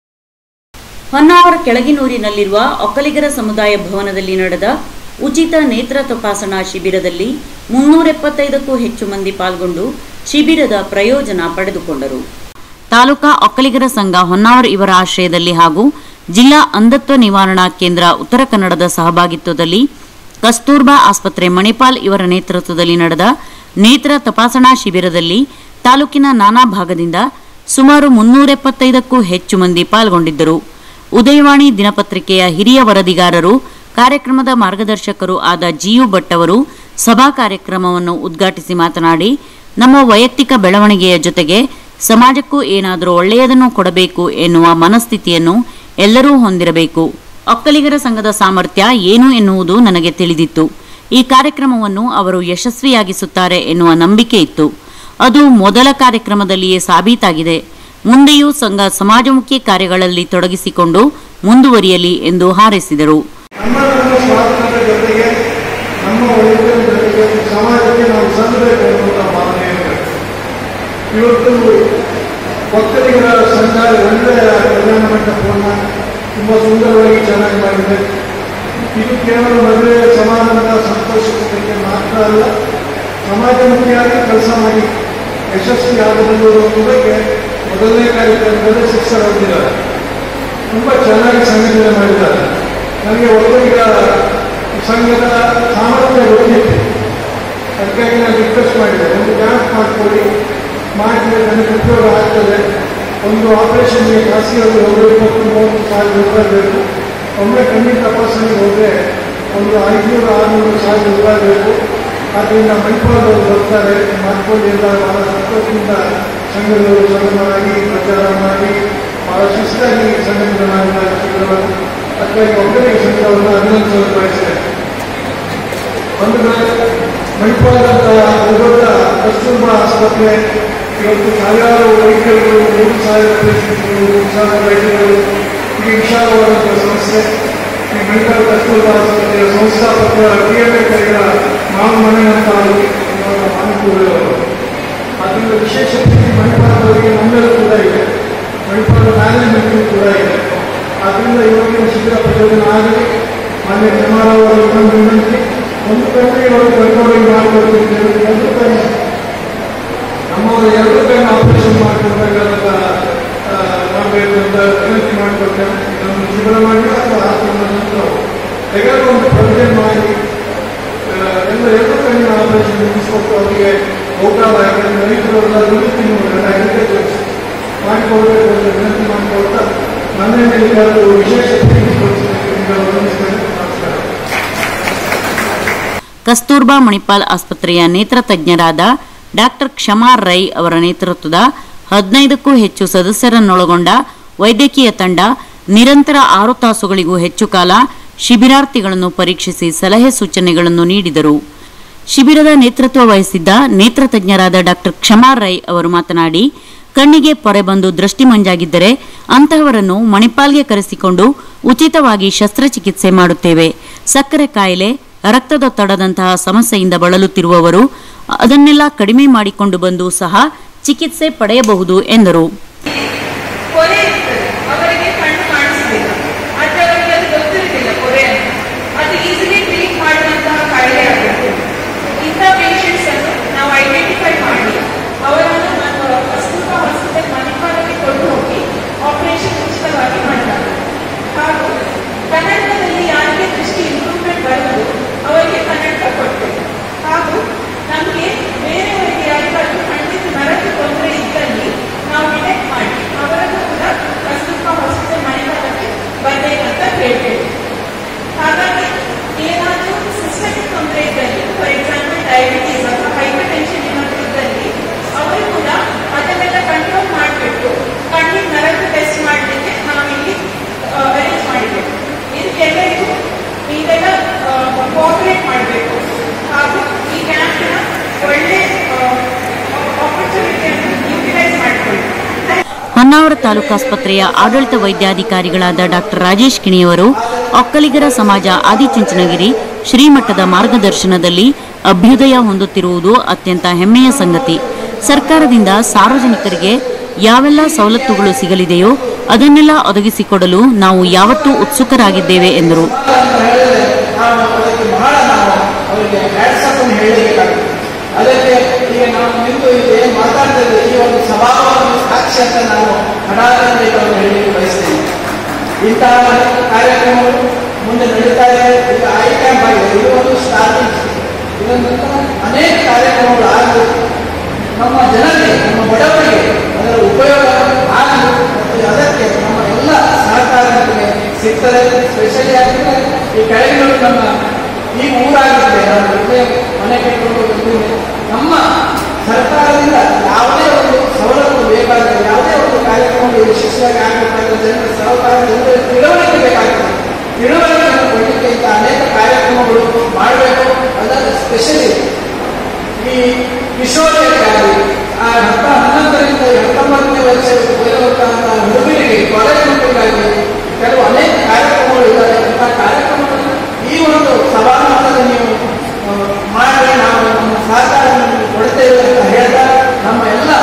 ಹೊನ್ನಾವರ ಕೆಳಗಿನೂರಿನಲ್ಲಿರುವ ಒಕ್ಕಲಿಗರ ಸಮುದಾಯ ಭವನದಲ್ಲಿ ನಡೆದ ಉಚಿತ ನೇತ್ರ ತಪಾಸಣಾ ಶಿಬಿರದಲ್ಲಿ ಮುನ್ನೂರ ಎಪ್ಪತ್ತೈದಕ್ಕೂ ಹೆಚ್ಚು ಮಂದಿ ಪಾಲ್ಗೊಂಡು ಶಿಬಿರದ ಪ್ರಯೋಜನ ಪಡೆದುಕೊಂಡರು ತಾಲೂಕಾ ಒಕ್ಕಲಿಗರ ಸಂಘ ಹೊನ್ನಾವರ ಇವರ ಆಶ್ರಯದಲ್ಲಿ ಹಾಗೂ ಜಿಲ್ಲಾ ಅಂಧತ್ವ ನಿವಾರಣಾ ಕೇಂದ್ರ ಉತ್ತರ ಕನ್ನಡದ ಸಹಭಾಗಿತ್ವದಲ್ಲಿ ಕಸ್ತೂರ್ಬಾ ಆಸ್ಪತ್ರೆ ಮಣಿಪಾಲ್ ಇವರ ನೇತೃತ್ವದಲ್ಲಿ ನಡೆದ ನೇತ್ರ ತಪಾಸಣಾ ಶಿಬಿರದಲ್ಲಿ ತಾಲೂಕಿನ ನಾನಾ ಭಾಗದಿಂದ ಸುಮಾರು ಮುನ್ನೂರ ಎಪ್ಪತ್ತೈದಕ್ಕೂ ಹೆಚ್ಚು ಮಂದಿ ಪಾಲ್ಗೊಂಡಿದ್ದರು ಉದಯವಾಣಿ ದಿನಪತ್ರಿಕೆಯ ಹಿರಿಯ ವರದಿಗಾರರು ಕಾರ್ಯಕ್ರಮದ ಮಾರ್ಗದರ್ಶಕರು ಆದ ಜಿಯು ಭಟ್ ಅವರು ಸಭಾ ಕಾರ್ಯಕ್ರಮವನ್ನು ಉದ್ಘಾಟಿಸಿ ಮಾತನಾಡಿ ನಮ್ಮ ವೈಯಕ್ತಿಕ ಬೆಳವಣಿಗೆಯ ಜೊತೆಗೆ ಸಮಾಜಕ್ಕೂ ಏನಾದರೂ ಒಳ್ಳೆಯದನ್ನು ಕೊಡಬೇಕು ಎನ್ನುವ ಮನಸ್ಥಿತಿಯನ್ನು ಎಲ್ಲರೂ ಹೊಂದಿರಬೇಕು ಒಕ್ಕಲಿಗರ ಸಂಘದ ಸಾಮರ್ಥ್ಯ ಏನು ಎನ್ನುವುದು ನನಗೆ ತಿಳಿದಿತ್ತು ಈ ಕಾರ್ಯಕ್ರಮವನ್ನು ಅವರು ಯಶಸ್ವಿಯಾಗಿಸುತ್ತಾರೆ ಎನ್ನುವ ನಂಬಿಕೆ ಇತ್ತು ಅದು ಮೊದಲ ಕಾರ್ಯಕ್ರಮದಲ್ಲಿಯೇ ಸಾಬೀತಾಗಿದೆ ಮುಂದೆಯೂ ಸಂಘ ಸಮಾಜಮುಖಿ ಕಾರ್ಯಗಳಲ್ಲಿ ತೊಡಗಿಸಿಕೊಂಡು ಮುಂದುವರಿಯಲಿ ಎಂದು ಹಾರೈಸಿದರು ನಮ್ಮ ನಮ್ಮ ಸ್ವಾತಂತ್ರ್ಯದ ಜೊತೆಗೆ ನಮ್ಮ ಒಳ್ಳೆಯದರ ಜೊತೆಗೆ ಸಮಾಜಕ್ಕೆ ನಾವು ಸಲ್ಲಬೇಕು ಅನ್ನುವಂಥ ಭಾವನೆ ಇರಬೇಕು ಇವತ್ತು ಒಕ್ಕಲಿಗರ ಸಂಘ ಒಳ್ಳೆಯ ಕಲ್ಯಾಣ ಮಂಟಪವನ್ನು ತುಂಬ ಸುಂದರವಾಗಿ ಚೆನ್ನಾಗಿ ಮಾಡಿದೆ ಇದು ಕೇವಲ ಮದುವೆ ಸಮಾರಂಭ ಸಂತೋಷಕ್ಕೆ ಮಾತ್ರ ಅಲ್ಲ ಸಮಾಜಮುಖಿಯಾಗಿ ಕೆಲಸ ಮಾಡಿ ಯಶಸ್ವಿಯಾಗಬಹುದು ಅನ್ನೋದಕ್ಕೆ ಮೊದಲನೇ ಕಾರ್ಯಕ್ರಮದಲ್ಲಿ ಶಿಕ್ಷಣ ಹೊಂದಿದ್ದಾರೆ ತುಂಬ ಚೆನ್ನಾಗಿ ಸಂಘಟನೆ ಮಾಡಿದ್ದಾರೆ ನನಗೆ ಒಬ್ಬರಿಗೆ ಸಂಘದ ಸಾಮರ್ಥ್ಯ ಗೊತ್ತಿತ್ತು ಅದಕ್ಕಾಗಿ ನಾನು ರಿಕ್ವೆಸ್ಟ್ ಮಾಡಿದೆ ಒಂದು ಕ್ಯಾಂಪ್ ಮಾಡಿಕೊಳ್ಳಿ ಮಾಡಿದ್ರೆ ನನಗೆ ಉಪಯೋಗ ಆಗ್ತದೆ ಒಂದು ಆಪರೇಷನ್ಗೆ ಖಾಸಗಿಯಲ್ಲಿ ಒಂದು ಇಪ್ಪತ್ತು ಮೂವತ್ತು ಸಾವಿರ ರೂಪಾಯಿ ಬೇಕು ಒಮ್ಮೆ ಕಣ್ಣಿನ ತಪಾಸಣೆಗೆ ಹೋದರೆ ಒಂದು ಐನೂರು ಆರುನೂರು ಸಾವಿರ ರೂಪಾಯಿ ಬೇಕು ಆದ್ದರಿಂದ ಮಣಿಪಾಲದವರು ಬರ್ತಾರೆ ಮಾಡ್ಕೊಂಡು ಎಲ್ಲ ಬಹಳ ಸಂತೋಷದಿಂದ ಸಂಘದವರು ಸಮಾಗಿ ಪ್ರಚಾರ ಮಾಡಿ ಬಹಳ ಶಿಸ್ತಾಗಿ ಸಂಘಟನೆ ಮಾಡಿದ್ದಾರೆ ಶಿಬಿರವನ್ನು ಅದಕ್ಕಾಗಿ ಒಬ್ಬರಿಗೆ ಸಂಘವನ್ನು ಅಭಿನಂದಿಸಲು ಬಯಸ್ತೇನೆ ಒಂದು ಕಡೆ ಮಣಿಪಾಲದಂತ ದೊಡ್ಡ ಕಸ್ತೂರ್ಬಾ ಆಸ್ಪತ್ರೆ ಇವತ್ತು ಸಾವಿರಾರು ವೈದ್ಯರು ಮೂರು ಸಾವಿರ ಪೇಷಂಟ್ಗಳು ಮೂರು ಸಾವಿರ ವೈದ್ಯರು ಈ ವಿಶಾಲವಾದಂಥ ಸಂಸ್ಥೆ ಈ ಮಣಿಪಾಲ ಕಸ್ತೂರ್ಬಾ ಆಸ್ಪತ್ರೆಯ ಸಂಸ್ಥಾಪಕ ಟಿ ಎಂ ಎ ಕೈಗಳ ಮಾವು ಮನೆ ಅಂತ ಅನುಕೂಲಗಳು ಅದರಿಂದ ವಿಶೇಷ ಪ್ರೀತಿ ಮಣಿಪಾಲದವರಿಗೆ ನಮ್ಮೆಲ್ಲ ಕೂಡ ಇದೆ ಮಣಿಪಾಲ ಮ್ಯಾನೇಜ್ಮೆಂಟ್ ಕೂಡ ಇದೆ ಆದ್ದರಿಂದ ಇವತ್ತಿನ ಶಿಬಿರ ಪ್ರಯೋಜನ ಆಗಲಿ ಮಾನ್ಯ ಜಮಾರವರು ಇನ್ನೊಂದು ವಿನಂತಿ ಒಂದು ಕಣ್ಣು ಇವರು ಕಂಟ್ರೋಲಿಂಗ್ ಮಾಡಿಕೊಡ್ತಿದ್ದೇವೆ ಒಂದು ಕಣ್ಣು ನಮ್ಮವರು ಎರಡು ಕಣ್ಣು ಆಪರೇಷನ್ ಮಾಡಿಕೊಡ್ಬೇಕಾದಂತ ಮಾಡಬೇಕು ಅಂತ ವಿನಂತಿ ಮಾಡಿಕೊಡ್ತೇನೆ ಇದನ್ನು ಶಿಬಿರ ಮಾಡಿ ಅಥವಾ ಆ ತಿಂಗಳ ನಂತರ ತೆಗೆದು ಒಂದು ಪ್ರೊವಿಷನ್ ಮಾಡಿ ಆ, ಎಲ್ಲ ಎರಡು ಕಣ್ಣಿನ ಆಪರೇಷನ್ ಮುಗಿಸ್ಕೊಟ್ಟು ಅವರಿಗೆ ಅವಕಾಶ ಯಾಕಂದ್ರೆ ರೈತರೆಲ್ಲ ದುಡ್ಡು ತಿನ್ನುವುದರಿಂದ ಅಗ್ರಿಕಲ್ಚರ್ ಮಾಡಿಕೊಡ್ಬೇಕು ಅಂತ ವಿನಂತಿ ಮಾಡಿಕೊಡ್ತಾ ನನ್ನೇ ಎಲ್ಲರೂ ವಿಶೇಷ ಪ್ರೀತಿ ತೋರಿಸಬೇಕು ಎಂದು ವಂದಿಸ್ತೇನೆ ನಮಸ್ಕಾರ ಕಸ್ತೂರ್ಬಾ ಮಣಿಪಾಲ್ ಆಸ್ಪತ್ರೆಯ ನೇತ್ರ ತಜ್ಞರಾದ ಡಾಕ್ಟರ್ ಕ್ಷಮಾ ರೈ ಅವರ ನೇತೃತ್ವದ ಹದಿನೈದಕ್ಕೂ ಹೆಚ್ಚು ಸದಸ್ಯರನ್ನೊಳಗೊಂಡ ವೈದ್ಯಕೀಯ ತಂಡ ನಿರಂತರ ಆರು ತಾಸುಗಳಿಗೂ ಹೆಚ್ಚು ಕಾಲ ಶಿಬಿರಾರ್ಥಿಗಳನ್ನು ಪರೀಕ್ಷಿಸಿ ಸಲಹೆ ಸೂಚನೆಗಳನ್ನು ನೀಡಿದರು ಶಿಬಿರದ ನೇತೃತ್ವ ವಹಿಸಿದ್ದ ನೇತ್ರ ತಜ್ಞರಾದ ಡಾಕ್ಟರ್ ಕ್ಷಮಾ ರೈ ಅವರು ಮಾತನಾಡಿ ಕಣ್ಣಿಗೆ ಪೊರೆ ಬಂದು ದೃಷ್ಟಿ ಮಂಜಾಗಿದ್ದರೆ ಅಂತಹವರನ್ನು ಮಣಿಪಾಲ್ಗೆ ಕರೆಸಿಕೊಂಡು ಉಚಿತವಾಗಿ ಶಸ್ತ್ರಚಿಕಿತ್ಸೆ ಮಾಡುತ್ತೇವೆ ಸಕ್ಕರೆ ಕಾಯಿಲೆ ರಕ್ತದೊತ್ತಡದಂತಹ ಸಮಸ್ಯೆಯಿಂದ ಬಳಲುತ್ತಿರುವವರು ಅದನ್ನೆಲ್ಲ ಕಡಿಮೆ ಮಾಡಿಕೊಂಡು ಬಂದು ಸಹ ಚಿಕಿತ್ಸೆ ಪಡೆಯಬಹುದು ಎಂದರು ಕೊರೆ ಇರ್ತದೆ ಅವರಿಗೆ ಕಣ್ಣು ಕಾಣಿಸಲಿಲ್ಲ ಆದರೆ ಅವರಿಗೆ ಅದು ಗೊತ್ತಿರಲಿಲ್ಲ ಕೊರೆ ಅಂತ ಅದು ಈಸಿಲಿ ಟ್ರೀಟ್ ಮಾಡುವಂತಹ ಕಾಯಿಲೆ ಆಗುತ್ತೆ ಇಂಥ ಪೇಷಂಟ್ಸ್ ಅನ್ನು ನಾವು ಐಡೆಂಟಿಫೈ ಮಾಡಿ ಅವರನ್ನು ನಮ್ಮ ಕಸ್ತೂರ್ಬಾ ಹಾಸ್ಪಿಟಲ್ ಮಣಿಪಾಲಕ್ಕೆ ಕೊಂಡು ಹೋಗಿ ಆಪರೇಷನ್ ಉಚಿತವಾಗಿ ಮಾಡಲಾಗುತ್ತೆ ಹಾಗೂ ಕನ್ನಡಕದಲ್ಲಿ ಯಾರಿಗೆ ದೃಷ್ಟಿ ಇಂಪ್ರೂವ್ಮೆಂಟ್ ಬರಲು ಅವರಿಗೆ ಕನ್ನಡಕ ಕೊಡ್ತೇವೆ ಹಾಗೂ ನಮಗೆ ಬೇರೆಯವರಿಗೆ ಯಾರಿಗಾದ್ರೂ ಖಂಡಿತ ನರಕ್ಕೆ ತೊಂದರೆ ಇದ್ದಲ್ಲಿ ನಾವು ಡಿಟೆಕ್ಟ್ ಮಾಡಿ ಅವರನ್ನು ಕೂಡ ತೊಂದರೆ ಇದ್ದಲ್ಲಿ ಫಾರ್ ಎಕ್ಸಾಂಪಲ್ ಡಯಾಬಿಟೀಸ್ ಅಥವಾ ಹೈಪರ್ ಟೆನ್ಷನ್ ಏನಾದರೂ ಇದ್ದಲ್ಲಿ ಅವರು ಕೂಡ ಅದನ್ನೆಲ್ಲ ಕಂಟ್ರೋಲ್ ಮಾಡಿಬಿಟ್ಟು ಕಣ್ಣಿನ ನರಕ ಟೆಸ್ಟ್ ಮಾಡಲಿಕ್ಕೆ ನಾವಿಲ್ಲಿ ಅರೇಂಜ್ ಮಾಡಿದ್ದೇವೆ ಇದಕ್ಕೆಲ್ಲರಿಗೂ ನೀವೆಲ್ಲ ಕೋಆಪರೇಟ್ ಮಾಡಬೇಕು ಹಾಗೂ ಈ ಕ್ಯಾಂಪ್ನ ಒಳ್ಳೆ ಆಪರ್ಚುನಿಟಿಯನ್ನು ಯುಟಿಲೈಸ್ ಮಾಡಿಕೊಳ್ಳಿ ಹೊನ್ನಾವರ ತಾಲೂಕಾಸ್ಪತ್ರೆಯ ಆಡಳಿತ ವೈದ್ಯಾಧಿಕಾರಿಗಳಾದ ಡಾಕ್ಟರ್ ರಾಜೇಶ್ ಕಿಣಿಯವರು ಒಕ್ಕಲಿಗರ ಸಮಾಜ ಆದಿಚುಂಚನಗಿರಿ ಶ್ರೀಮಠದ ಮಾರ್ಗದರ್ಶನದಲ್ಲಿ ಅಭ್ಯುದಯ ಹೊಂದುತ್ತಿರುವುದು ಅತ್ಯಂತ ಹೆಮ್ಮೆಯ ಸಂಗತಿ ಸರ್ಕಾರದಿಂದ ಸಾರ್ವಜನಿಕರಿಗೆ ಯಾವೆಲ್ಲ ಸವಲತ್ತುಗಳು ಸಿಗಲಿದೆಯೋ ಅದನ್ನೆಲ್ಲ ಒದಗಿಸಿಕೊಡಲು ನಾವು ಯಾವತ್ತೂ ಉತ್ಸುಕರಾಗಿದ್ದೇವೆ ಎಂದರು ನಾವು ಅದಕ್ಕೆ ಬಹಳ ನಾವು ಅವರಿಗೆ ಹ್ಯಾಟ್ಸಪ್ ಅನ್ನು ಹೇಳಬೇಕಾಗುತ್ತೆ ಅದಕ್ಕೆ ಈಗ ನಾವು ನಿಂತು ಇಲ್ಲಿ ಏನ್ ಮಾತಾಡ್ತಾ ಇದ್ದೀವಿ ಈ ಒಂದು ಸ್ವಭಾವವನ್ನು ಸಾಕ್ಷಿ ಅಂತ ನಾವು ಕಡಾದಲ್ಲಿ ಅವನು ಹೇಳಲಿಕ್ಕೆ ಬಯಸ್ತೇನೆ ಇಂತಹ ಕಾರ್ಯಕ್ರಮಗಳು ಮುಂದೆ ನಡೀತಾ ಇದೆ ಈಗ ಐ ಕ್ಯಾಂಪ್ ಆಗಿದೆ ಇದು ಒಂದು ಸ್ಟಾರ್ಟಿಂಗ್ ಇದರ ನಂತರ ಅನೇಕ ಕಾರ್ಯಕ್ರಮಗಳು ಆಗಬೇಕು ನಮ್ಮ ಜನರಿಗೆ ನಮ್ಮ ಬಡವರಿಗೆ ಅದರ ಉಪಯೋಗ ಆಗಲು ಮತ್ತು ಅದಕ್ಕೆ ನಮ್ಮ ಎಲ್ಲ ಸಹಕಾರ ನಮಗೆ ಸಿಗ್ತದೆ ಸ್ಪೆಷಲಿ ಆಗಿದ್ರೆ ಈ ಕೆಳಗಿನವರು ನಮ್ಮ ಈ ಊರಾಗಿದ್ರೆ ನಾನು ಇಲ್ಲೇ ಮನೆ ಕಟ್ಟಿಕೊಂಡು ಬಂದಿದ್ದೀನಿ ನಮ್ಮ ಸರ್ಕಾರದಿಂದ ಯಾವುದೇ ಒಂದು ಸವಲತ್ತು ಬೇಕಾದರೆ ಯಾವುದೇ ಒಂದು ಕಾರ್ಯಕ್ರಮ ಯಶಸ್ವಿಯಾಗಿ ಆಗಬೇಕಾದ್ರೆ ಜನರ ಸಹಕಾರ ಜನರ ತಿಳುವಳಿಕೆ ಬೇಕಾಗ್ತದೆ ತಿಳುವಳಿಕೆಯನ್ನು ಕೊಡಲಿಕ್ಕೆ ಇಂಥ ಅನೇಕ ಕಾರ್ಯಕ್ರಮಗಳು ಮಾಡಬೇಕು ಅದನ್ನು ಸ್ಪೆಷಲಿ ಈ ಕಿಶೋರಿಯರಿಗಾಗಿ ಆ ಹತ್ತ ಹನ್ನೊಂದರಿಂದ ಹತ್ತೊಂಬತ್ತನೇ ವರ್ಷ ಬರುವಂತಹ ಹುಡುಗರಿಗೆ ಕಾಲೇಜ್ ಮಕ್ಕಳಿಗಾಗಿ ಕೆಲವು ಅನೇಕ ಕಾರ್ಯಕ್ರಮಗಳು ಇದ್ದಾವೆ ಇಂಥ ಕಾರ್ಯಕ್ರಮಗಳನ್ನು ಈ ಒಂದು ಸಭಾಮಂಡಲದಲ್ಲಿ ನೀವು ಆ, ಮಾಡಿ ನಾವು ನಮ್ಮ ಸಹಕಾರ ನಿಮಗೆ ಕೊಡ್ತೇವೆ ಅಂತ ಹೇಳ್ತಾ ನಮ್ಮ ಎಲ್ಲ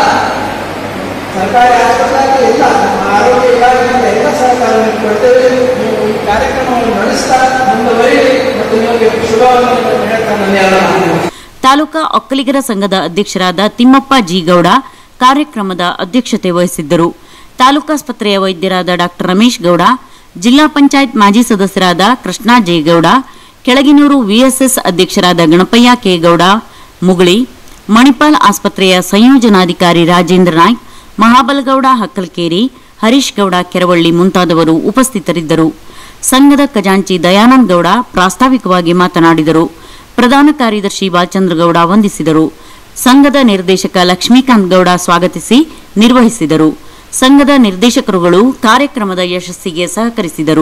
ಸರ್ಕಾರಿ ಆಸ್ಪತ್ರೆ ಎಲ್ಲ ನಮ್ಮ ಆರೋಗ್ಯ ಇಲಾಖೆಯಿಂದ ಎಲ್ಲ ಸಹಕಾರ ನಿಮಗೆ ಕೊಡ್ತೇವೆ ನೀವು ಈ ಕಾರ್ಯಕ್ರಮವನ್ನು ನಡೆಸ್ತಾ ಮುಂದುವರಿಯಿರಿ ಮತ್ತು ನಿಮಗೆ ಶುಭವನ್ನು ಹೇಳ್ತಾ ನನ್ನ ಎಲ್ಲ ಮಾತುಗಳು ತಾಲೂಕಾ ಒಕ್ಕಲಿಗರ ಸಂಘದ ಅಧ್ಯಕ್ಷರಾದ ತಿಮ್ಮಪ್ಪ ಜಿಗೌಡ ಕಾರ್ಯಕ್ರಮದ ಅಧ್ಯಕ್ಷತೆ ವಹಿಸಿದ್ದರು ತಾಲೂಕಾಸ್ಪತ್ರೆಯ ವೈದ್ಯರಾದ ಡಾಕ್ಟರ್ ರಮೇಶ್ ಗೌಡ ಜಿಲ್ಲಾ ಪಂಚಾಯತ್ ಮಾಜಿ ಸದಸ್ಯರಾದ ಕೃಷ್ಣಾ ಜೇಗೌಡ ಕೆಳಗಿನೂರು ವಿಎಸ್ಎಸ್ ಅಧ್ಯಕ್ಷರಾದ ಗಣಪಯ್ಯ ಕೆ ಗೌಡ ಮುಗುಳಿ ಮಣಿಪಾಲ್ ಆಸ್ಪತ್ರೆಯ ಸಂಯೋಜನಾಧಿಕಾರಿ ರಾಜೇಂದ್ರ ನಾಯ್ಕ್ ಮಹಾಬಲಗೌಡ ಹಕ್ಕಲ್ಕೇರಿ ಹರೀಶ್ ಗೌಡ ಕೆರವಳ್ಳಿ ಮುಂತಾದವರು ಉಪಸ್ಥಿತರಿದ್ದರು ಸಂಘದ ಖಜಾಂಚಿ ದಯಾನಂದ ಗೌಡ ಪ್ರಾಸ್ತಾವಿಕವಾಗಿ ಮಾತನಾಡಿದರು ಪ್ರಧಾನ ಕಾರ್ಯದರ್ಶಿ ಬಾಲಚಂದ್ರಗೌಡ ವಂದಿಸಿದರು ಸಂಘದ ನಿರ್ದೇಶಕ ಲಕ್ಷ್ಮೀಕಾಂತ್ ಗೌಡ ಸ್ವಾಗತಿಸಿ ನಿರ್ವಹಿಸಿದರು ಸಂಘದ ನಿರ್ದೇಶಕರುಗಳು ಕಾರ್ಯಕ್ರಮದ ಯಶಸ್ಸಿಗೆ ಸಹಕರಿಸಿದರು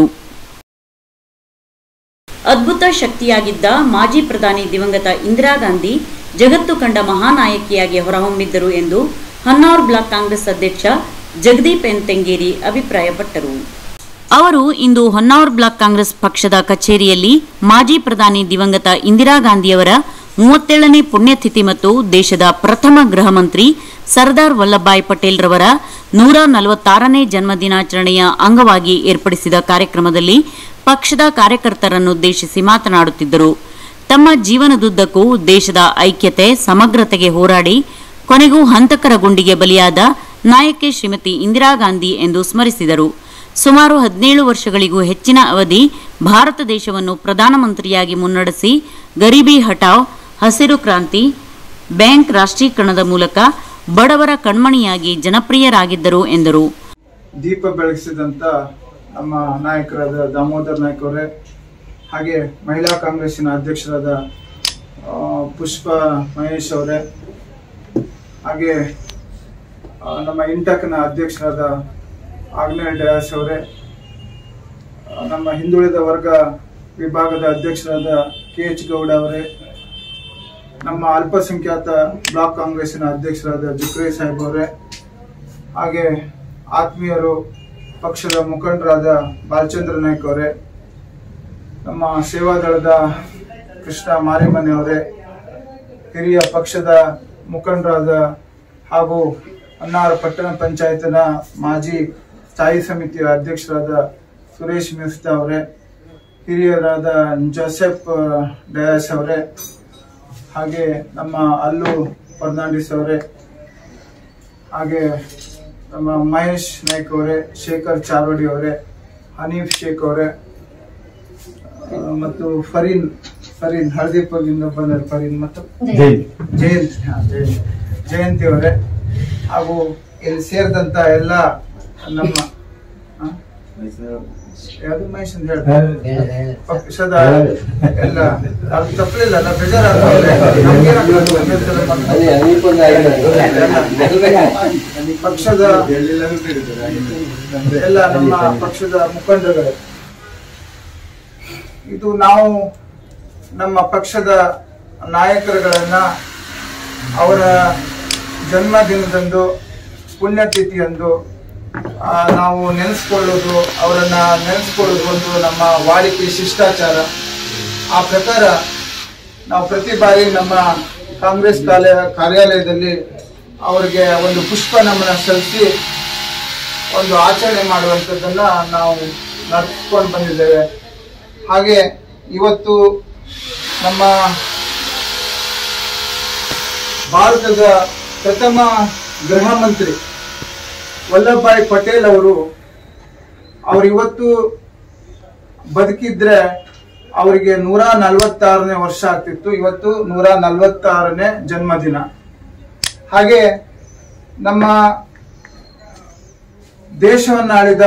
ಅದ್ಭುತ ಶಕ್ತಿಯಾಗಿದ್ದ ಮಾಜಿ ಪ್ರಧಾನಿ ದಿವಂಗತ ಇಂದಿರಾ ಗಾಂಧಿ ಜಗತ್ತು ಕಂಡ ಮಹಾನಾಯಕಿಯಾಗಿ ಹೊರಹೊಮ್ಮಿದ್ದರು ಎಂದು ಹೊನ್ನಾವರ್ ಬ್ಲಾಕ್ ಕಾಂಗ್ರೆಸ್ ಅಧ್ಯಕ್ಷ ಜಗದೀಪ್ ಎನ್ ತೆಂಗೇರಿ ಅಭಿಪ್ರಾಯಪಟ್ಟರು ಅವರು ಇಂದು ಹೊನ್ನಾವರ್ ಬ್ಲಾಕ್ ಕಾಂಗ್ರೆಸ್ ಪಕ್ಷದ ಕಚೇರಿಯಲ್ಲಿ ಮಾಜಿ ಪ್ರಧಾನಿ ದಿವಂಗತ ಇಂದಿರಾ ಗಾಂಧಿಯವರ ಮೂವತ್ತೇಳನೇ ಪುಣ್ಯತಿಥಿ ಮತ್ತು ದೇಶದ ಪ್ರಥಮ ಗೃಹ ಮಂತ್ರಿ ಸರ್ದಾರ್ ವಲ್ಲಭಾಯ್ ಪಟೇಲ್ ರವರ ನೂರ ನಲವತ್ತಾರನೇ ಜನ್ಮ ದಿನಾಚರಣೆಯ ಅಂಗವಾಗಿ ಏರ್ಪಡಿಸಿದ ಕಾರ್ಯಕ್ರಮದಲ್ಲಿ ಪಕ್ಷದ ಕಾರ್ಯಕರ್ತರನ್ನುದ್ದೇಶಿಸಿ ಮಾತನಾಡುತ್ತಿದ್ದರು ತಮ್ಮ ಜೀವನದುದ್ದಕ್ಕೂ ದೇಶದ ಐಕ್ಯತೆ ಸಮಗ್ರತೆಗೆ ಹೋರಾಡಿ ಕೊನೆಗೂ ಹಂತಕರ ಗುಂಡಿಗೆ ಬಲಿಯಾದ ನಾಯಕಿ ಶ್ರೀಮತಿ ಇಂದಿರಾ ಗಾಂಧಿ ಎಂದು ಸ್ಮರಿಸಿದರು ಸುಮಾರು ಹದಿನೇಳು ವರ್ಷಗಳಿಗೂ ಹೆಚ್ಚಿನ ಅವಧಿ ಭಾರತ ದೇಶವನ್ನು ಪ್ರಧಾನಮಂತ್ರಿಯಾಗಿ ಮುನ್ನಡೆಸಿ ಗರೀಬಿ ಹಟಾವ್ ಹಸಿರು ಕ್ರಾಂತಿ ಬ್ಯಾಂಕ್ ರಾಷ್ಟ್ರೀಕರಣದ ಮೂಲಕ ಬಡವರ ಕಣ್ಮಣಿಯಾಗಿ ಜನಪ್ರಿಯರಾಗಿದ್ದರು ಎಂದರು ದೀಪ ಬೆಳಗಿಸಿದಂಥ ನಮ್ಮ ನಾಯಕರಾದ ದಾಮೋದರ್ ನಾಯ್ಕ ಅವರೇ ಹಾಗೆ ಮಹಿಳಾ ಕಾಂಗ್ರೆಸ್ಸಿನ ಅಧ್ಯಕ್ಷರಾದ ಆ, ಪುಷ್ಪ ಮಹೇಶ್ ಅವರೇ ಹಾಗೆ ಆ, ನಮ್ಮ ಇಂಟಕ್ನ ಅಧ್ಯಕ್ಷರಾದ ಆಗ್ನೇಯ ಡಯಾಸ್ ಅವರೇ ಆ, ನಮ್ಮ ಹಿಂದುಳಿದ ವರ್ಗ ವಿಭಾಗದ ಅಧ್ಯಕ್ಷರಾದ ಕೆ ಎಚ್ ಗೌಡ ಅವರೇ ನಮ್ಮ ಅಲ್ಪಸಂಖ್ಯಾತ ಬ್ಲಾಕ್ ಕಾಂಗ್ರೆಸ್ಸಿನ ಅಧ್ಯಕ್ಷರಾದ ಜುಕ್ರೆ ಸಾಹೇಬ್ ಅವರೇ ಹಾಗೆ ಆತ್ಮೀಯರು ಪಕ್ಷದ ಮುಖಂಡರಾದ ಬಾಲಚಂದ್ರ ನಾಯ್ಕ ಅವರೇ ನಮ್ಮ ಸೇವಾದಳದ ಕೃಷ್ಣ ಮಾರಿಮನೆ ಅವರೇ ಹಿರಿಯ ಪಕ್ಷದ ಮುಖಂಡರಾದ ಹಾಗೂ ಅನ್ನಾರ ಪಟ್ಟಣ ಪಂಚಾಯತ್ನ ಮಾಜಿ ಸ್ಥಾಯಿ ಸಮಿತಿಯ ಅಧ್ಯಕ್ಷರಾದ ಸುರೇಶ್ ಮಿಸ್ತಾ ಅವರೇ ಹಿರಿಯರಾದ ಜೋಸೆಫ್ ಡಯಾಸ್ ಅವರೇ ಹಾಗೆ ನಮ್ಮ ಅಲ್ಲು ಫರ್ನಾಂಡಿಸ್ ಅವರೇ ಹಾಗೆ ನಮ್ಮ ಮಹೇಶ್ ನಾಯ್ಕ್ ಅವರೇ ಶೇಖರ್ ಚಾರೋಡಿ ಅವರೇ ಹನೀಫ್ ಶೇಖ್ ಅವರೇ ಆ, ಮತ್ತು ಫರೀನ್ ಫರೀನ್ ಹಳದಿಪುರದಿಂದ ಬಂದ ಫರೀನ್ ಮತ್ತು ಜಯಂತ್ ಹಾ, ಜಯಂತ್ ಜಯಂತಿ ಅವರೇ ಹಾಗೂ ಇಲ್ಲಿ ಸೇರಿದಂತ ಎಲ್ಲ ನಮ್ಮ ಆ? ಯಾವ್ದು ಮಹೇಶ್ ಅಂತ ಹೇಳ್ತಾರೆ ಪಕ್ಷದ ಎಲ್ಲ ಅದು ತಪ್ಪಲಿಲ್ಲ ಅಲ್ಲ ಬೇಜಾರಾಗ್ತದೆ ಪಕ್ಷದ ಎಲ್ಲ ನಮ್ಮ ಪಕ್ಷದ ಮುಖಂಡರುಗಳು ಇದು ನಾವು ನಮ್ಮ ಪಕ್ಷದ ನಾಯಕರುಗಳನ್ನ ಅವರ ಜನ್ಮದಿನದಂದು ಪುಣ್ಯತಿಥಿಯಂದು ಆ, ನಾವು ನೆನೆಸ್ಕೊಳ್ಳೋದು ಅವರನ್ನ ನೆನೆಸ್ಕೊಳ್ಳೋದು ಒಂದು ನಮ್ಮ ವಾಡಿಕೆ ಶಿಷ್ಟಾಚಾರ ಆ ಪ್ರಕಾರ ನಾವು ಪ್ರತಿ ಬಾರಿ ನಮ್ಮ ಕಾಂಗ್ರೆಸ್ ಕಾರ್ಯ ಕಾರ್ಯಾಲಯದಲ್ಲಿ ಅವರಿಗೆ ಒಂದು ಪುಷ್ಪ ನಮನ ಸಲ್ಲಿಸಿ ಒಂದು ಆಚರಣೆ ಮಾಡುವಂಥದ್ದನ್ನ ನಾವು ನಡೆಸ್ಕೊಂಡು ಬಂದಿದ್ದೇವೆ ಹಾಗೆ ಇವತ್ತು ನಮ್ಮ ಭಾರತದ ಪ್ರಥಮ ಗೃಹ ಮಂತ್ರಿ ವಲ್ಲಭಭಾಯ್ ಪಟೇಲ್ ಅವರು ಅವ್ರು ಇವತ್ತು ಬದುಕಿದ್ರೆ ಅವರಿಗೆ ನೂರ ನಲವತ್ತಾರನೇ ವರ್ಷ ಆಗ್ತಿತ್ತು ಇವತ್ತು ನೂರ ನಲವತ್ತಾರನೇ ಜನ್ಮದಿನ ಹಾಗೆ ನಮ್ಮ ದೇಶವನ್ನಾಳಿದ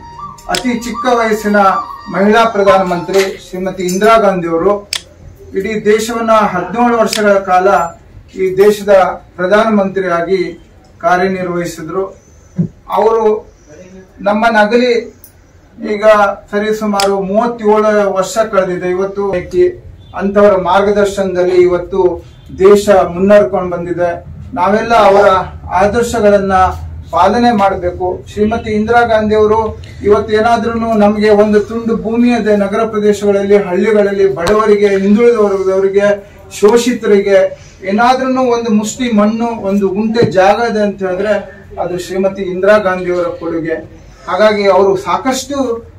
ಅತಿ ಚಿಕ್ಕ ವಯಸ್ಸಿನ ಮಹಿಳಾ ಪ್ರಧಾನಮಂತ್ರಿ ಶ್ರೀಮತಿ ಇಂದಿರಾ ಗಾಂಧಿ ಅವರು ಇಡೀ ದೇಶವನ್ನ ಹದಿನೇಳು ವರ್ಷಗಳ ಕಾಲ ಈ ದೇಶದ ಪ್ರಧಾನಮಂತ್ರಿಯಾಗಿ ಕಾರ್ಯನಿರ್ವಹಿಸಿದ್ರು ಅವರು ನಮ್ಮ ನಗಲಿ ಈಗ ಸರಿ ಸುಮಾರು ಮೂವತ್ತೇಳು ವರ್ಷ ಕಳೆದಿದೆ ಇವತ್ತು ವ್ಯಕ್ತಿ ಅಂತವರ ಮಾರ್ಗದರ್ಶನದಲ್ಲಿ ಇವತ್ತು ದೇಶ ಮುನ್ನಡ್ಕೊಂಡು ಬಂದಿದೆ ನಾವೆಲ್ಲ ಅವರ ಆದರ್ಶಗಳನ್ನ ಪಾಲನೆ ಮಾಡಬೇಕು ಶ್ರೀಮತಿ ಇಂದಿರಾ ಗಾಂಧಿ ಅವರು ಇವತ್ತು ಏನಾದ್ರೂ ನಮಗೆ ಒಂದು ತುಂಡು ಭೂಮಿ ಇದೆ ನಗರ ಪ್ರದೇಶಗಳಲ್ಲಿ ಹಳ್ಳಿಗಳಲ್ಲಿ ಬಡವರಿಗೆ ಹಿಂದುಳಿದ ವರ್ಗದವರಿಗೆ ಶೋಷಿತರಿಗೆ ಏನಾದ್ರೂ ಒಂದು ಮುಷ್ಟಿ ಮಣ್ಣು ಒಂದು ಗುಂಟೆ ಜಾಗ ಇದೆ ಅಂತ ಹೇಳಿದ್ರೆ ಅದು ಶ್ರೀಮತಿ ಇಂದಿರಾ ಗಾಂಧಿ ಅವರ ಕೊಡುಗೆ ಹಾಗಾಗಿ ಅವರು ಸಾಕಷ್ಟು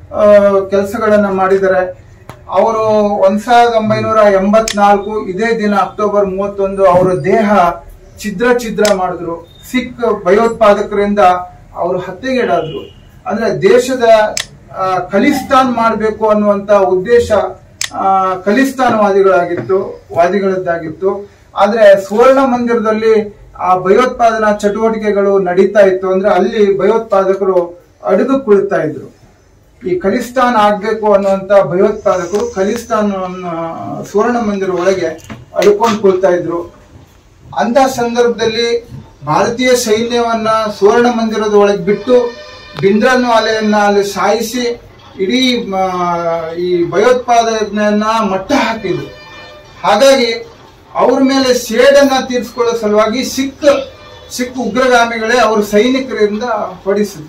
ಕೆಲಸಗಳನ್ನ ಮಾಡಿದ್ದಾರೆ ಅವರು ಒಂದ್ ಸಾವಿರದ ಒಂಬೈನೂರ ಎಂಬತ್ನಾಲ್ಕು ಇದೇ ದಿನ ಅಕ್ಟೋಬರ್ ಮೂವತ್ತೊಂದು ಅವರ ದೇಹ ಛಿದ್ರ ಛಿದ್ರ ಮಾಡಿದ್ರು ಸಿಖ್ ಭಯೋತ್ಪಾದಕರಿಂದ ಅವರು ಹತ್ಯೆಗೀಡಾದ್ರು ಅಂದ್ರೆ ದೇಶದ ಆ, ಖಲಿಸ್ತಾನ್ ಮಾಡಬೇಕು ಅನ್ನುವಂತ ಉದ್ದೇಶ ಆ, ಖಲಿಸ್ತಾನವಾದಿಗಳಾಗಿತ್ತು ವಾದಿಗಳದ್ದಾಗಿತ್ತು ಆದ್ರೆ ಸುವರ್ಣ ಮಂದಿರದಲ್ಲಿ ಆ ಭಯೋತ್ಪಾದನಾ ಚಟುವಟಿಕೆಗಳು ನಡೀತಾ ಇತ್ತು ಅಂದ್ರೆ ಅಲ್ಲಿ ಭಯೋತ್ಪಾದಕರು ಅಡಿದು ಕುಳಿತಾ ಇದ್ರು ಈ ಖಲಿಸ್ತಾನ್ ಆಗ್ಬೇಕು ಅನ್ನುವಂತ ಭಯೋತ್ಪಾದಕರು ಖಲಿಸ್ತಾನ್ ಸುವರ್ಣ ಮಂದಿರ ಒಳಗೆ ಅಡ್ಕೊಂಡು ಕುಳ್ತಾ ಇದ್ರು ಅಂತ ಸಂದರ್ಭದಲ್ಲಿ ಭಾರತೀಯ ಸೈನ್ಯವನ್ನ ಸುವರ್ಣ ಮಂದಿರದ ಒಳಗೆ ಬಿಟ್ಟು ಬಿಂದ್ರನ್ ವಾಲೆಯನ್ನ ಅಲ್ಲಿ ಸಾಯಿಸಿ ಇಡೀ ಮ, ಈ ಭಯೋತ್ಪಾದನೆಯನ್ನ ಮಟ್ಟ ಹಾಕಿದ್ರು ಹಾಗಾಗಿ ಅವ್ರ ಮೇಲೆ ಸೇಡನ್ನ ತೀರಿಸ್ಕೊಳ್ಳೋ ಸಲುವಾಗಿ ಸಿಖ್ ಸಿಖ್ ಉಗ್ರಗಾಮಿಗಳೇ ಅವ್ರ ಸೈನಿಕರಿಂದ ಹೊಡಿಸಿದ್ರು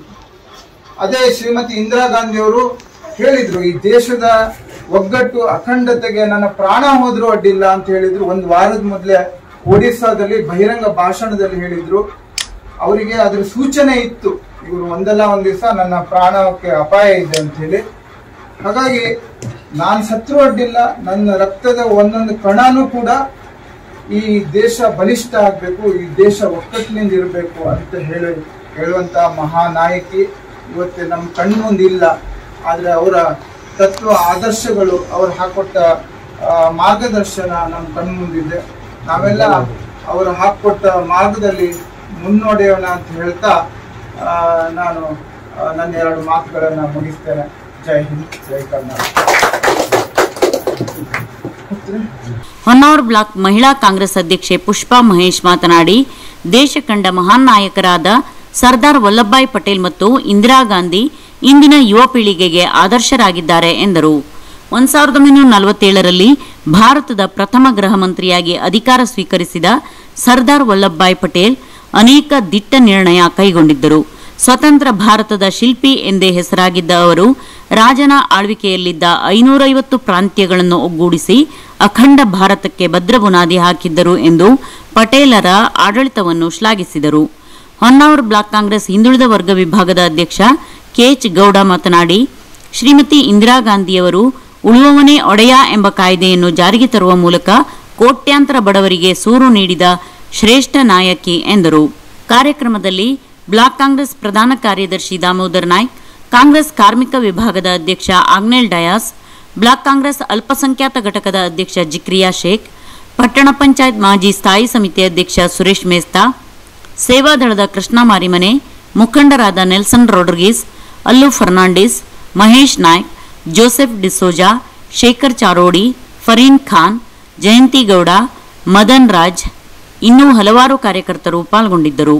ಅದೇ ಶ್ರೀಮತಿ ಇಂದಿರಾ ಗಾಂಧಿ ಅವರು ಹೇಳಿದ್ರು ಈ ದೇಶದ ಒಗ್ಗಟ್ಟು ಅಖಂಡತೆಗೆ ನನ್ನ ಪ್ರಾಣ ಹೋದ್ರೂ ಅಡ್ಡಿಲ್ಲ ಅಂತ ಹೇಳಿದ್ರು ಒಂದು ವಾರದ ಮೊದಲೇ ಒಡಿಸ್ಸಾದಲ್ಲಿ ಬಹಿರಂಗ ಭಾಷಣದಲ್ಲಿ ಹೇಳಿದ್ರು ಅವರಿಗೆ ಅದ್ರ ಸೂಚನೆ ಇತ್ತು ಇವರು ಒಂದಲ್ಲ ಒಂದ್ ದಿವಸ ನನ್ನ ಪ್ರಾಣಕ್ಕೆ ಅಪಾಯ ಇದೆ ಅಂತ ಹೇಳಿ ಹಾಗಾಗಿ ನಾನ್ ಸತ್ರು ಅಡ್ಡಿಲ್ಲ ನನ್ನ ರಕ್ತದ ಒಂದೊಂದು ಕಣನೂ ಕೂಡ ಈ ದೇಶ ಬಲಿಷ್ಠ ಆಗ್ಬೇಕು ಈ ದೇಶ ಒಕ್ಕಟ್ಟಿನಿಂದ ಇರಬೇಕು ಅಂತ ಹೇಳಿ ಹೇಳುವಂತ ಮಹಾನಾಯಕಿ ಇವತ್ತು ನಮ್ಮ ಕಣ್ಮುಂದಿಲ್ಲ ಆದ್ರೆ ಅವರ ತತ್ವ ಆದರ್ಶಗಳು ಅವ್ರು ಹಾಕೊಟ್ಟ ಆ, ಮಾರ್ಗದರ್ಶನ ನಮ್ಮ ಕಣ್ಮುಂದಿದೆ ನಾವೆಲ್ಲ ಅವರು ಹಾಕೊಟ್ಟ ಮಾರ್ಗದಲ್ಲಿ ಮುನ್ನಡೆಯೋಣ ಅಂತ ಹೇಳ್ತಾ ಆ, ನಾನು ಆ, ನನ್ನ ಎರಡು ಮಾತುಗಳನ್ನ ಮುಗಿಸ್ತೇನೆ ಜೈ ಹಿಂದ್ ಜೈ ಕರ್ನಾಟಕ ಹೊನ್ನಾವರ ಬ್ಲಾಕ್ ಮಹಿಳಾ ಕಾಂಗ್ರೆಸ್ ಅಧ್ಯಕ್ಷೆ ಪುಷ್ಪಾ ಮಹೇಶ್ ಮಾತನಾಡಿ ದೇಶ ಕಂಡ ಮಹಾನ್ ನಾಯಕರಾದ ಸರ್ದಾರ್ ವಲ್ಲಭಭಾಯ್ ಪಟೇಲ್ ಮತ್ತು ಇಂದಿರಾ ಗಾಂಧಿ ಇಂದಿನ ಯುವ ಪೀಳಿಗೆಗೆ ಆದರ್ಶರಾಗಿದ್ದಾರೆ ಎಂದರು ಒಂದ್ ಸಾವಿರದ ಒಂಬೈನೂರ ನಲವತ್ತೇಳರಲ್ಲಿ ಭಾರತದ ಪ್ರಥಮ ಗೃಹ ಮಂತ್ರಿಯಾಗಿ ಅಧಿಕಾರ ಸ್ವೀಕರಿಸಿದ ಸರ್ದಾರ್ ವಲ್ಲಭಭಾಯ್ ಪಟೇಲ್ ಅನೇಕ ದಿಟ್ಟ ನಿರ್ಣಯ ಕೈಗೊಂಡಿದ್ದರು ಸ್ವತಂತ್ರ ಭಾರತದ ಶಿಲ್ಪಿ ಎಂದೇ ಹೆಸರಾಗಿದ್ದ ಅವರು ರಾಜನ ಆಳ್ವಿಕೆಯಲ್ಲಿದ್ದ ಐನೂರೈವತ್ತು ಪ್ರಾಂತ್ಯಗಳನ್ನು ಒಗ್ಗೂಡಿಸಿ ಅಖಂಡ ಭಾರತಕ್ಕೆ ಭದ್ರ ಬುನಾದಿ ಹಾಕಿದ್ದರು ಎಂದು ಪಟೇಲರ ಆಡಳಿತವನ್ನು ಶ್ಲಾಘಿಸಿದರು ಹೊನ್ನಾವರ ಬ್ಲಾಕ್ ಕಾಂಗ್ರೆಸ್ ಹಿಂದುಳಿದ ವರ್ಗ ವಿಭಾಗದ ಅಧ್ಯಕ್ಷ ಕೆಎಚ್ ಗೌಡ ಮಾತನಾಡಿ ಶ್ರೀಮತಿ ಇಂದಿರಾ ಗಾಂಧಿಯವರು ಉಳುವವನೇ ಒಡೆಯ ಎಂಬ ಕಾಯ್ದೆಯನ್ನು ಜಾರಿಗೆ ತರುವ ಮೂಲಕ ಕೋಟ್ಯಾಂತರ ಬಡವರಿಗೆ ಸೂರು ನೀಡಿದ ಶ್ರೇಷ್ಠ ನಾಯಕಿ ಎಂದರು ಕಾರ್ಯಕ್ರಮದಲ್ಲಿ ಬ್ಲಾಕ್ ಕಾಂಗ್ರೆಸ್ ಪ್ರಧಾನ ಕಾರ್ಯದರ್ಶಿ ದಾಮೋದರ್ ನಾಯ್ಕ್ ಕಾಂಗ್ರೆಸ್ ಕಾರ್ಮಿಕ ವಿಭಾಗದ ಅಧ್ಯಕ್ಷ ಆಗ್ನೇಲ್ ಡಯಾಸ್ ಬ್ಲಾಕ್ ಕಾಂಗ್ರೆಸ್ ಅಲ್ಪಸಂಖ್ಯಾತ ಘಟಕದ ಅಧ್ಯಕ್ಷ ಜಿಕ್ರಿಯಾ ಶೇಖ್ ಪಟ್ಟಣ ಪಂಚಾಯತ್ ಮಾಜಿ ಸ್ಥಾಯಿ ಸಮಿತಿ ಅಧ್ಯಕ್ಷ ಸುರೇಶ್ ಮೇಸ್ತಾ ಸೇವಾದಳದ ಕೃಷ್ಣ ಮಾರಿಮನೆ ಮುಖಂಡರಾದ ನೆಲ್ಸನ್ ರೋಡ್ರಿಗೀಸ್ ಅಲ್ಲು ಫರ್ನಾಂಡಿಸ್ ಮಹೇಶ್ ನಾಯ್ಕ್ ಜೋಸೆಫ್ ಡಿಸೋಜಾ ಶೇಖರ್ ಚಾರೋಡಿ ಫರೀನ್ ಖಾನ್ ಜಯಂತಿ ಗೌಡ ಮದನ್ ರಾಜ್ ಇನ್ನೂ ಹಲವಾರು ಕಾರ್ಯಕರ್ತರು ಪಾಲ್ಗೊಂಡಿದ್ದರು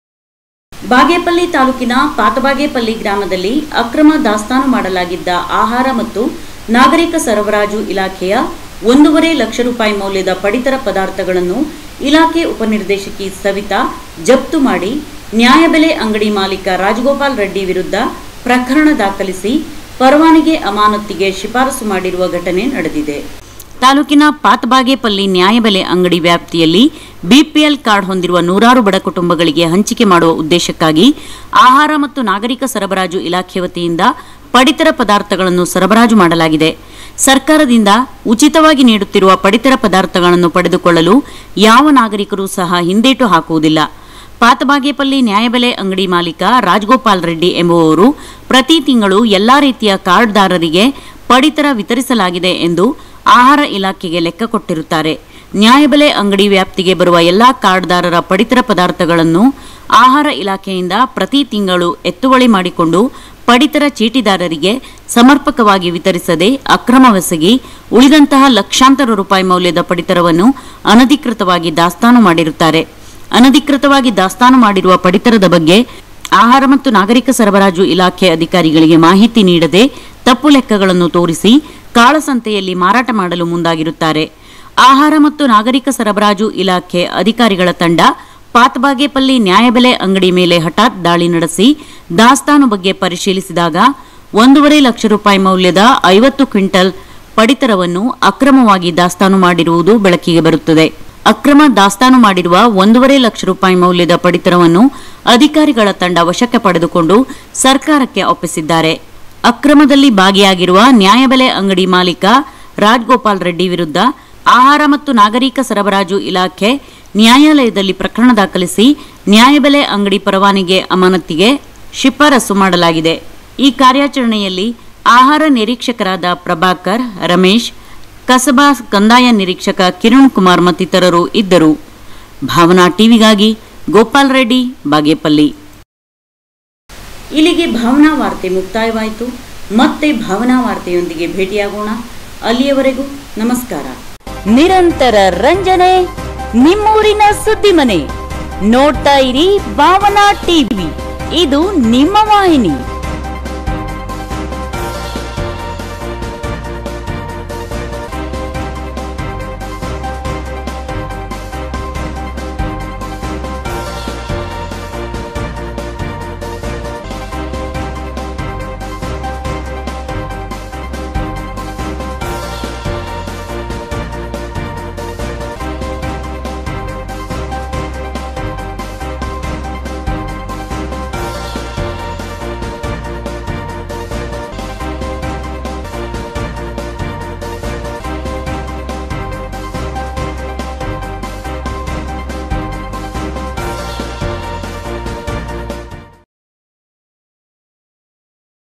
ಬಾಗೇಪಲ್ಲಿ ತಾಲೂಕಿನ ಪಾತಬಾಗೇಪಲ್ಲಿ ಗ್ರಾಮದಲ್ಲಿ ಅಕ್ರಮ ದಾಸ್ತಾನು ಮಾಡಲಾಗಿದ್ದ ಆಹಾರ ಮತ್ತು ನಾಗರಿಕ ಸರಬರಾಜು ಇಲಾಖೆಯ ಒಂದೂವರೆ ಲಕ್ಷ ರೂಪಾಯಿ ಮೌಲ್ಯದ ಪಡಿತರ ಪದಾರ್ಥಗಳನ್ನು ಇಲಾಖೆ ಉಪನಿರ್ದೇಶಕಿ ಸವಿತಾ ಜಪ್ತು ಮಾಡಿ ನ್ಯಾಯಬೆಲೆ ಅಂಗಡಿ ಮಾಲೀಕ ರಾಜಗೋಪಾಲ್ ರೆಡ್ಡಿ ವಿರುದ್ಧ ಪ್ರಕರಣ ದಾಖಲಿಸಿ ಪರವಾನಗಿ ಅಮಾನತಿಗೆ ಶಿಫಾರಸು ಮಾಡಿರುವ ಘಟನೆ ನಡೆದಿದೆ ತಾಲೂಕಿನ ಪಾತಬಾಗೇಪಲ್ಲಿ ನ್ಯಾಯಬೆಲೆ ಅಂಗಡಿ ವ್ಯಾಪ್ತಿಯಲ್ಲಿ ಬಿಪಿಎಲ್ ಕಾರ್ಡ್ ಹೊಂದಿರುವ ನೂರಾರು ಬಡ ಕುಟುಂಬಗಳಿಗೆ ಹಂಚಿಕೆ ಮಾಡುವ ಉದ್ದೇಶಕ್ಕಾಗಿ ಆಹಾರ ಮತ್ತು ನಾಗರಿಕ ಸರಬರಾಜು ಇಲಾಖೆ ವತಿಯಿಂದ ಪಡಿತರ ಪದಾರ್ಥಗಳನ್ನು ಸರಬರಾಜು ಮಾಡಲಾಗಿದೆ ಸರ್ಕಾರದಿಂದ ಉಚಿತವಾಗಿ ನೀಡುತ್ತಿರುವ ಪಡಿತರ ಪದಾರ್ಥಗಳನ್ನು ಪಡೆದುಕೊಳ್ಳಲು ಯಾವ ನಾಗರಿಕರು ಸಹ ಹಿಂದೇಟು ಹಾಕುವುದಿಲ್ಲ ಪಾತಬಾಗೇಪಲ್ಲಿ ನ್ಯಾಯಬೆಲೆ ಅಂಗಡಿ ಮಾಲೀಕ ರಾಜಗೋಪಾಲ್ ರೆಡ್ಡಿ ಎಂಬುವವರು ಪ್ರತಿ ತಿಂಗಳು ಎಲ್ಲಾ ರೀತಿಯ ಕಾರ್ಡ್ದಾರರಿಗೆ ಪಡಿತರ ವಿತರಿಸಲಾಗಿದೆ ಎಂದು ಆಹಾರ ಇಲಾಖೆಗೆ ಲೆಕ್ಕ ಕೊಟ್ಟಿರುತ್ತಾರೆ ನ್ಯಾಯಬೆಲೆ ಅಂಗಡಿ ವ್ಯಾಪ್ತಿಗೆ ಬರುವ ಎಲ್ಲಾ ಕಾರ್ಡ್ದಾರರ ಪಡಿತರ ಪದಾರ್ಥಗಳನ್ನು ಆಹಾರ ಇಲಾಖೆಯಿಂದ ಪ್ರತಿ ತಿಂಗಳು ಎತ್ತುವಳಿ ಮಾಡಿಕೊಂಡು ಪಡಿತರ ಚೀಟಿದಾರರಿಗೆ ಸಮರ್ಪಕವಾಗಿ ವಿತರಿಸದೆ ಅಕ್ರಮವೆಸಗಿ ಉಳಿದಂತಹ ಲಕ್ಷಾಂತರ ರೂಪಾಯಿ ಮೌಲ್ಯದ ಪಡಿತರವನ್ನು ಅನಧಿಕೃತವಾಗಿ ದಾಸ್ತಾನು ಮಾಡಿರುತ್ತಾರೆ ಅನಧಿಕೃತವಾಗಿ ದಾಸ್ತಾನು ಮಾಡಿರುವ ಪಡಿತರದ ಬಗ್ಗೆ ಆಹಾರ ಮತ್ತು ನಾಗರಿಕ ಸರಬರಾಜು ಇಲಾಖೆ ಅಧಿಕಾರಿಗಳಿಗೆ ಮಾಹಿತಿ ನೀಡದೆ ತಪ್ಪು ಲೆಕ್ಕಗಳನ್ನು ತೋರಿಸಿ ಕಾಳಸಂತೆಯಲ್ಲಿ ಮಾರಾಟ ಮಾಡಲು ಮುಂದಾಗಿರುತ್ತಾರೆ ಆಹಾರ ಮತ್ತು ನಾಗರಿಕ ಸರಬರಾಜು ಇಲಾಖೆ ಅಧಿಕಾರಿಗಳ ತಂಡ ಪಾತಬಾಗೇಪಲ್ಲಿ ನ್ಯಾಯಬೆಲೆ ಅಂಗಡಿ ಮೇಲೆ ಹಠಾತ್ ದಾಳಿ ನಡೆಸಿ ದಾಸ್ತಾನು ಬಗ್ಗೆ ಪರಿಶೀಲಿಸಿದಾಗ ಒಂದೂವರೆ ಲಕ್ಷ ರೂಪಾಯಿ ಮೌಲ್ಯದ ಐವತ್ತು ಕ್ವಿಂಟಲ್ ಪಡಿತರವನ್ನು ಅಕ್ರಮವಾಗಿ ದಾಸ್ತಾನು ಮಾಡಿರುವುದು ಬೆಳಕಿಗೆ ಬರುತ್ತದೆ ಅಕ್ರಮ ದಾಸ್ತಾನು ಮಾಡಿರುವ ಒಂದೂವರೆ ಲಕ್ಷ ರೂಪಾಯಿ ಮೌಲ್ಯದ ಪಡಿತರವನ್ನು ಅಧಿಕಾರಿಗಳ ತಂಡ ವಶಕ್ಕೆ ಪಡೆದುಕೊಂಡು ಸರ್ಕಾರಕ್ಕೆ ಒಪ್ಪಿಸಿದ್ದಾರೆ ಅಕ್ರಮದಲ್ಲಿ ಭಾಗಿಯಾಗಿರುವ ನ್ಯಾಯಬೆಲೆ ಅಂಗಡಿ ಮಾಲೀಕ ರಾಜ್ಗೋಪಾಲ್ ರೆಡ್ಡಿ ವಿರುದ್ಧ ಆಹಾರ ಮತ್ತು ನಾಗರಿಕ ಸರಬರಾಜು ಇಲಾಖೆ ನ್ಯಾಯಾಲಯದಲ್ಲಿ ಪ್ರಕರಣ ದಾಖಲಿಸಿ ನ್ಯಾಯಬೆಲೆ ಅಂಗಡಿ ಪರವಾನಗಿ ಅಮಾನತಿಗೆ ಶಿಫಾರಸು ಮಾಡಲಾಗಿದೆ ಈ ಕಾರ್ಯಾಚರಣೆಯಲ್ಲಿ ಆಹಾರ ನಿರೀಕ್ಷಕರಾದ ಪ್ರಭಾಕರ್ ರಮೇಶ್ ಕಸಬಾ ಕಂದಾಯ ನಿರೀಕ್ಷಕ ಕಿರಣ್ ಕುಮಾರ್ ಮತ್ತಿತರರು ಇದ್ದರು ಭಾವನಾ ಟಿವಿಗಾಗಿ ಗೋಪಾಲ್ ರೆಡ್ಡಿ ಬಾಗೇಪಲ್ಲಿ ಇಲ್ಲಿಗೆ ಭಾವನಾ ವಾರ್ತೆ ಮುಕ್ತಾಯವಾಯಿತು ಮತ್ತೆ ಭಾವನಾ ವಾರ್ತೆಯೊಂದಿಗೆ ಭೇಟಿಯಾಗೋಣ ಅಲ್ಲಿಯವರೆಗೂ ನಮಸ್ಕಾರ ನಿರಂತರ ರಂಜನೆ ನಿಮ್ಮೂರಿನ ಸುದ್ದಿ ಮನೆ ನೋಡ್ತಾ ಇರಿ ಭಾವನಾ ಟಿವಿ ಇದು ನಿಮ್ಮ ವಾಹಿನಿ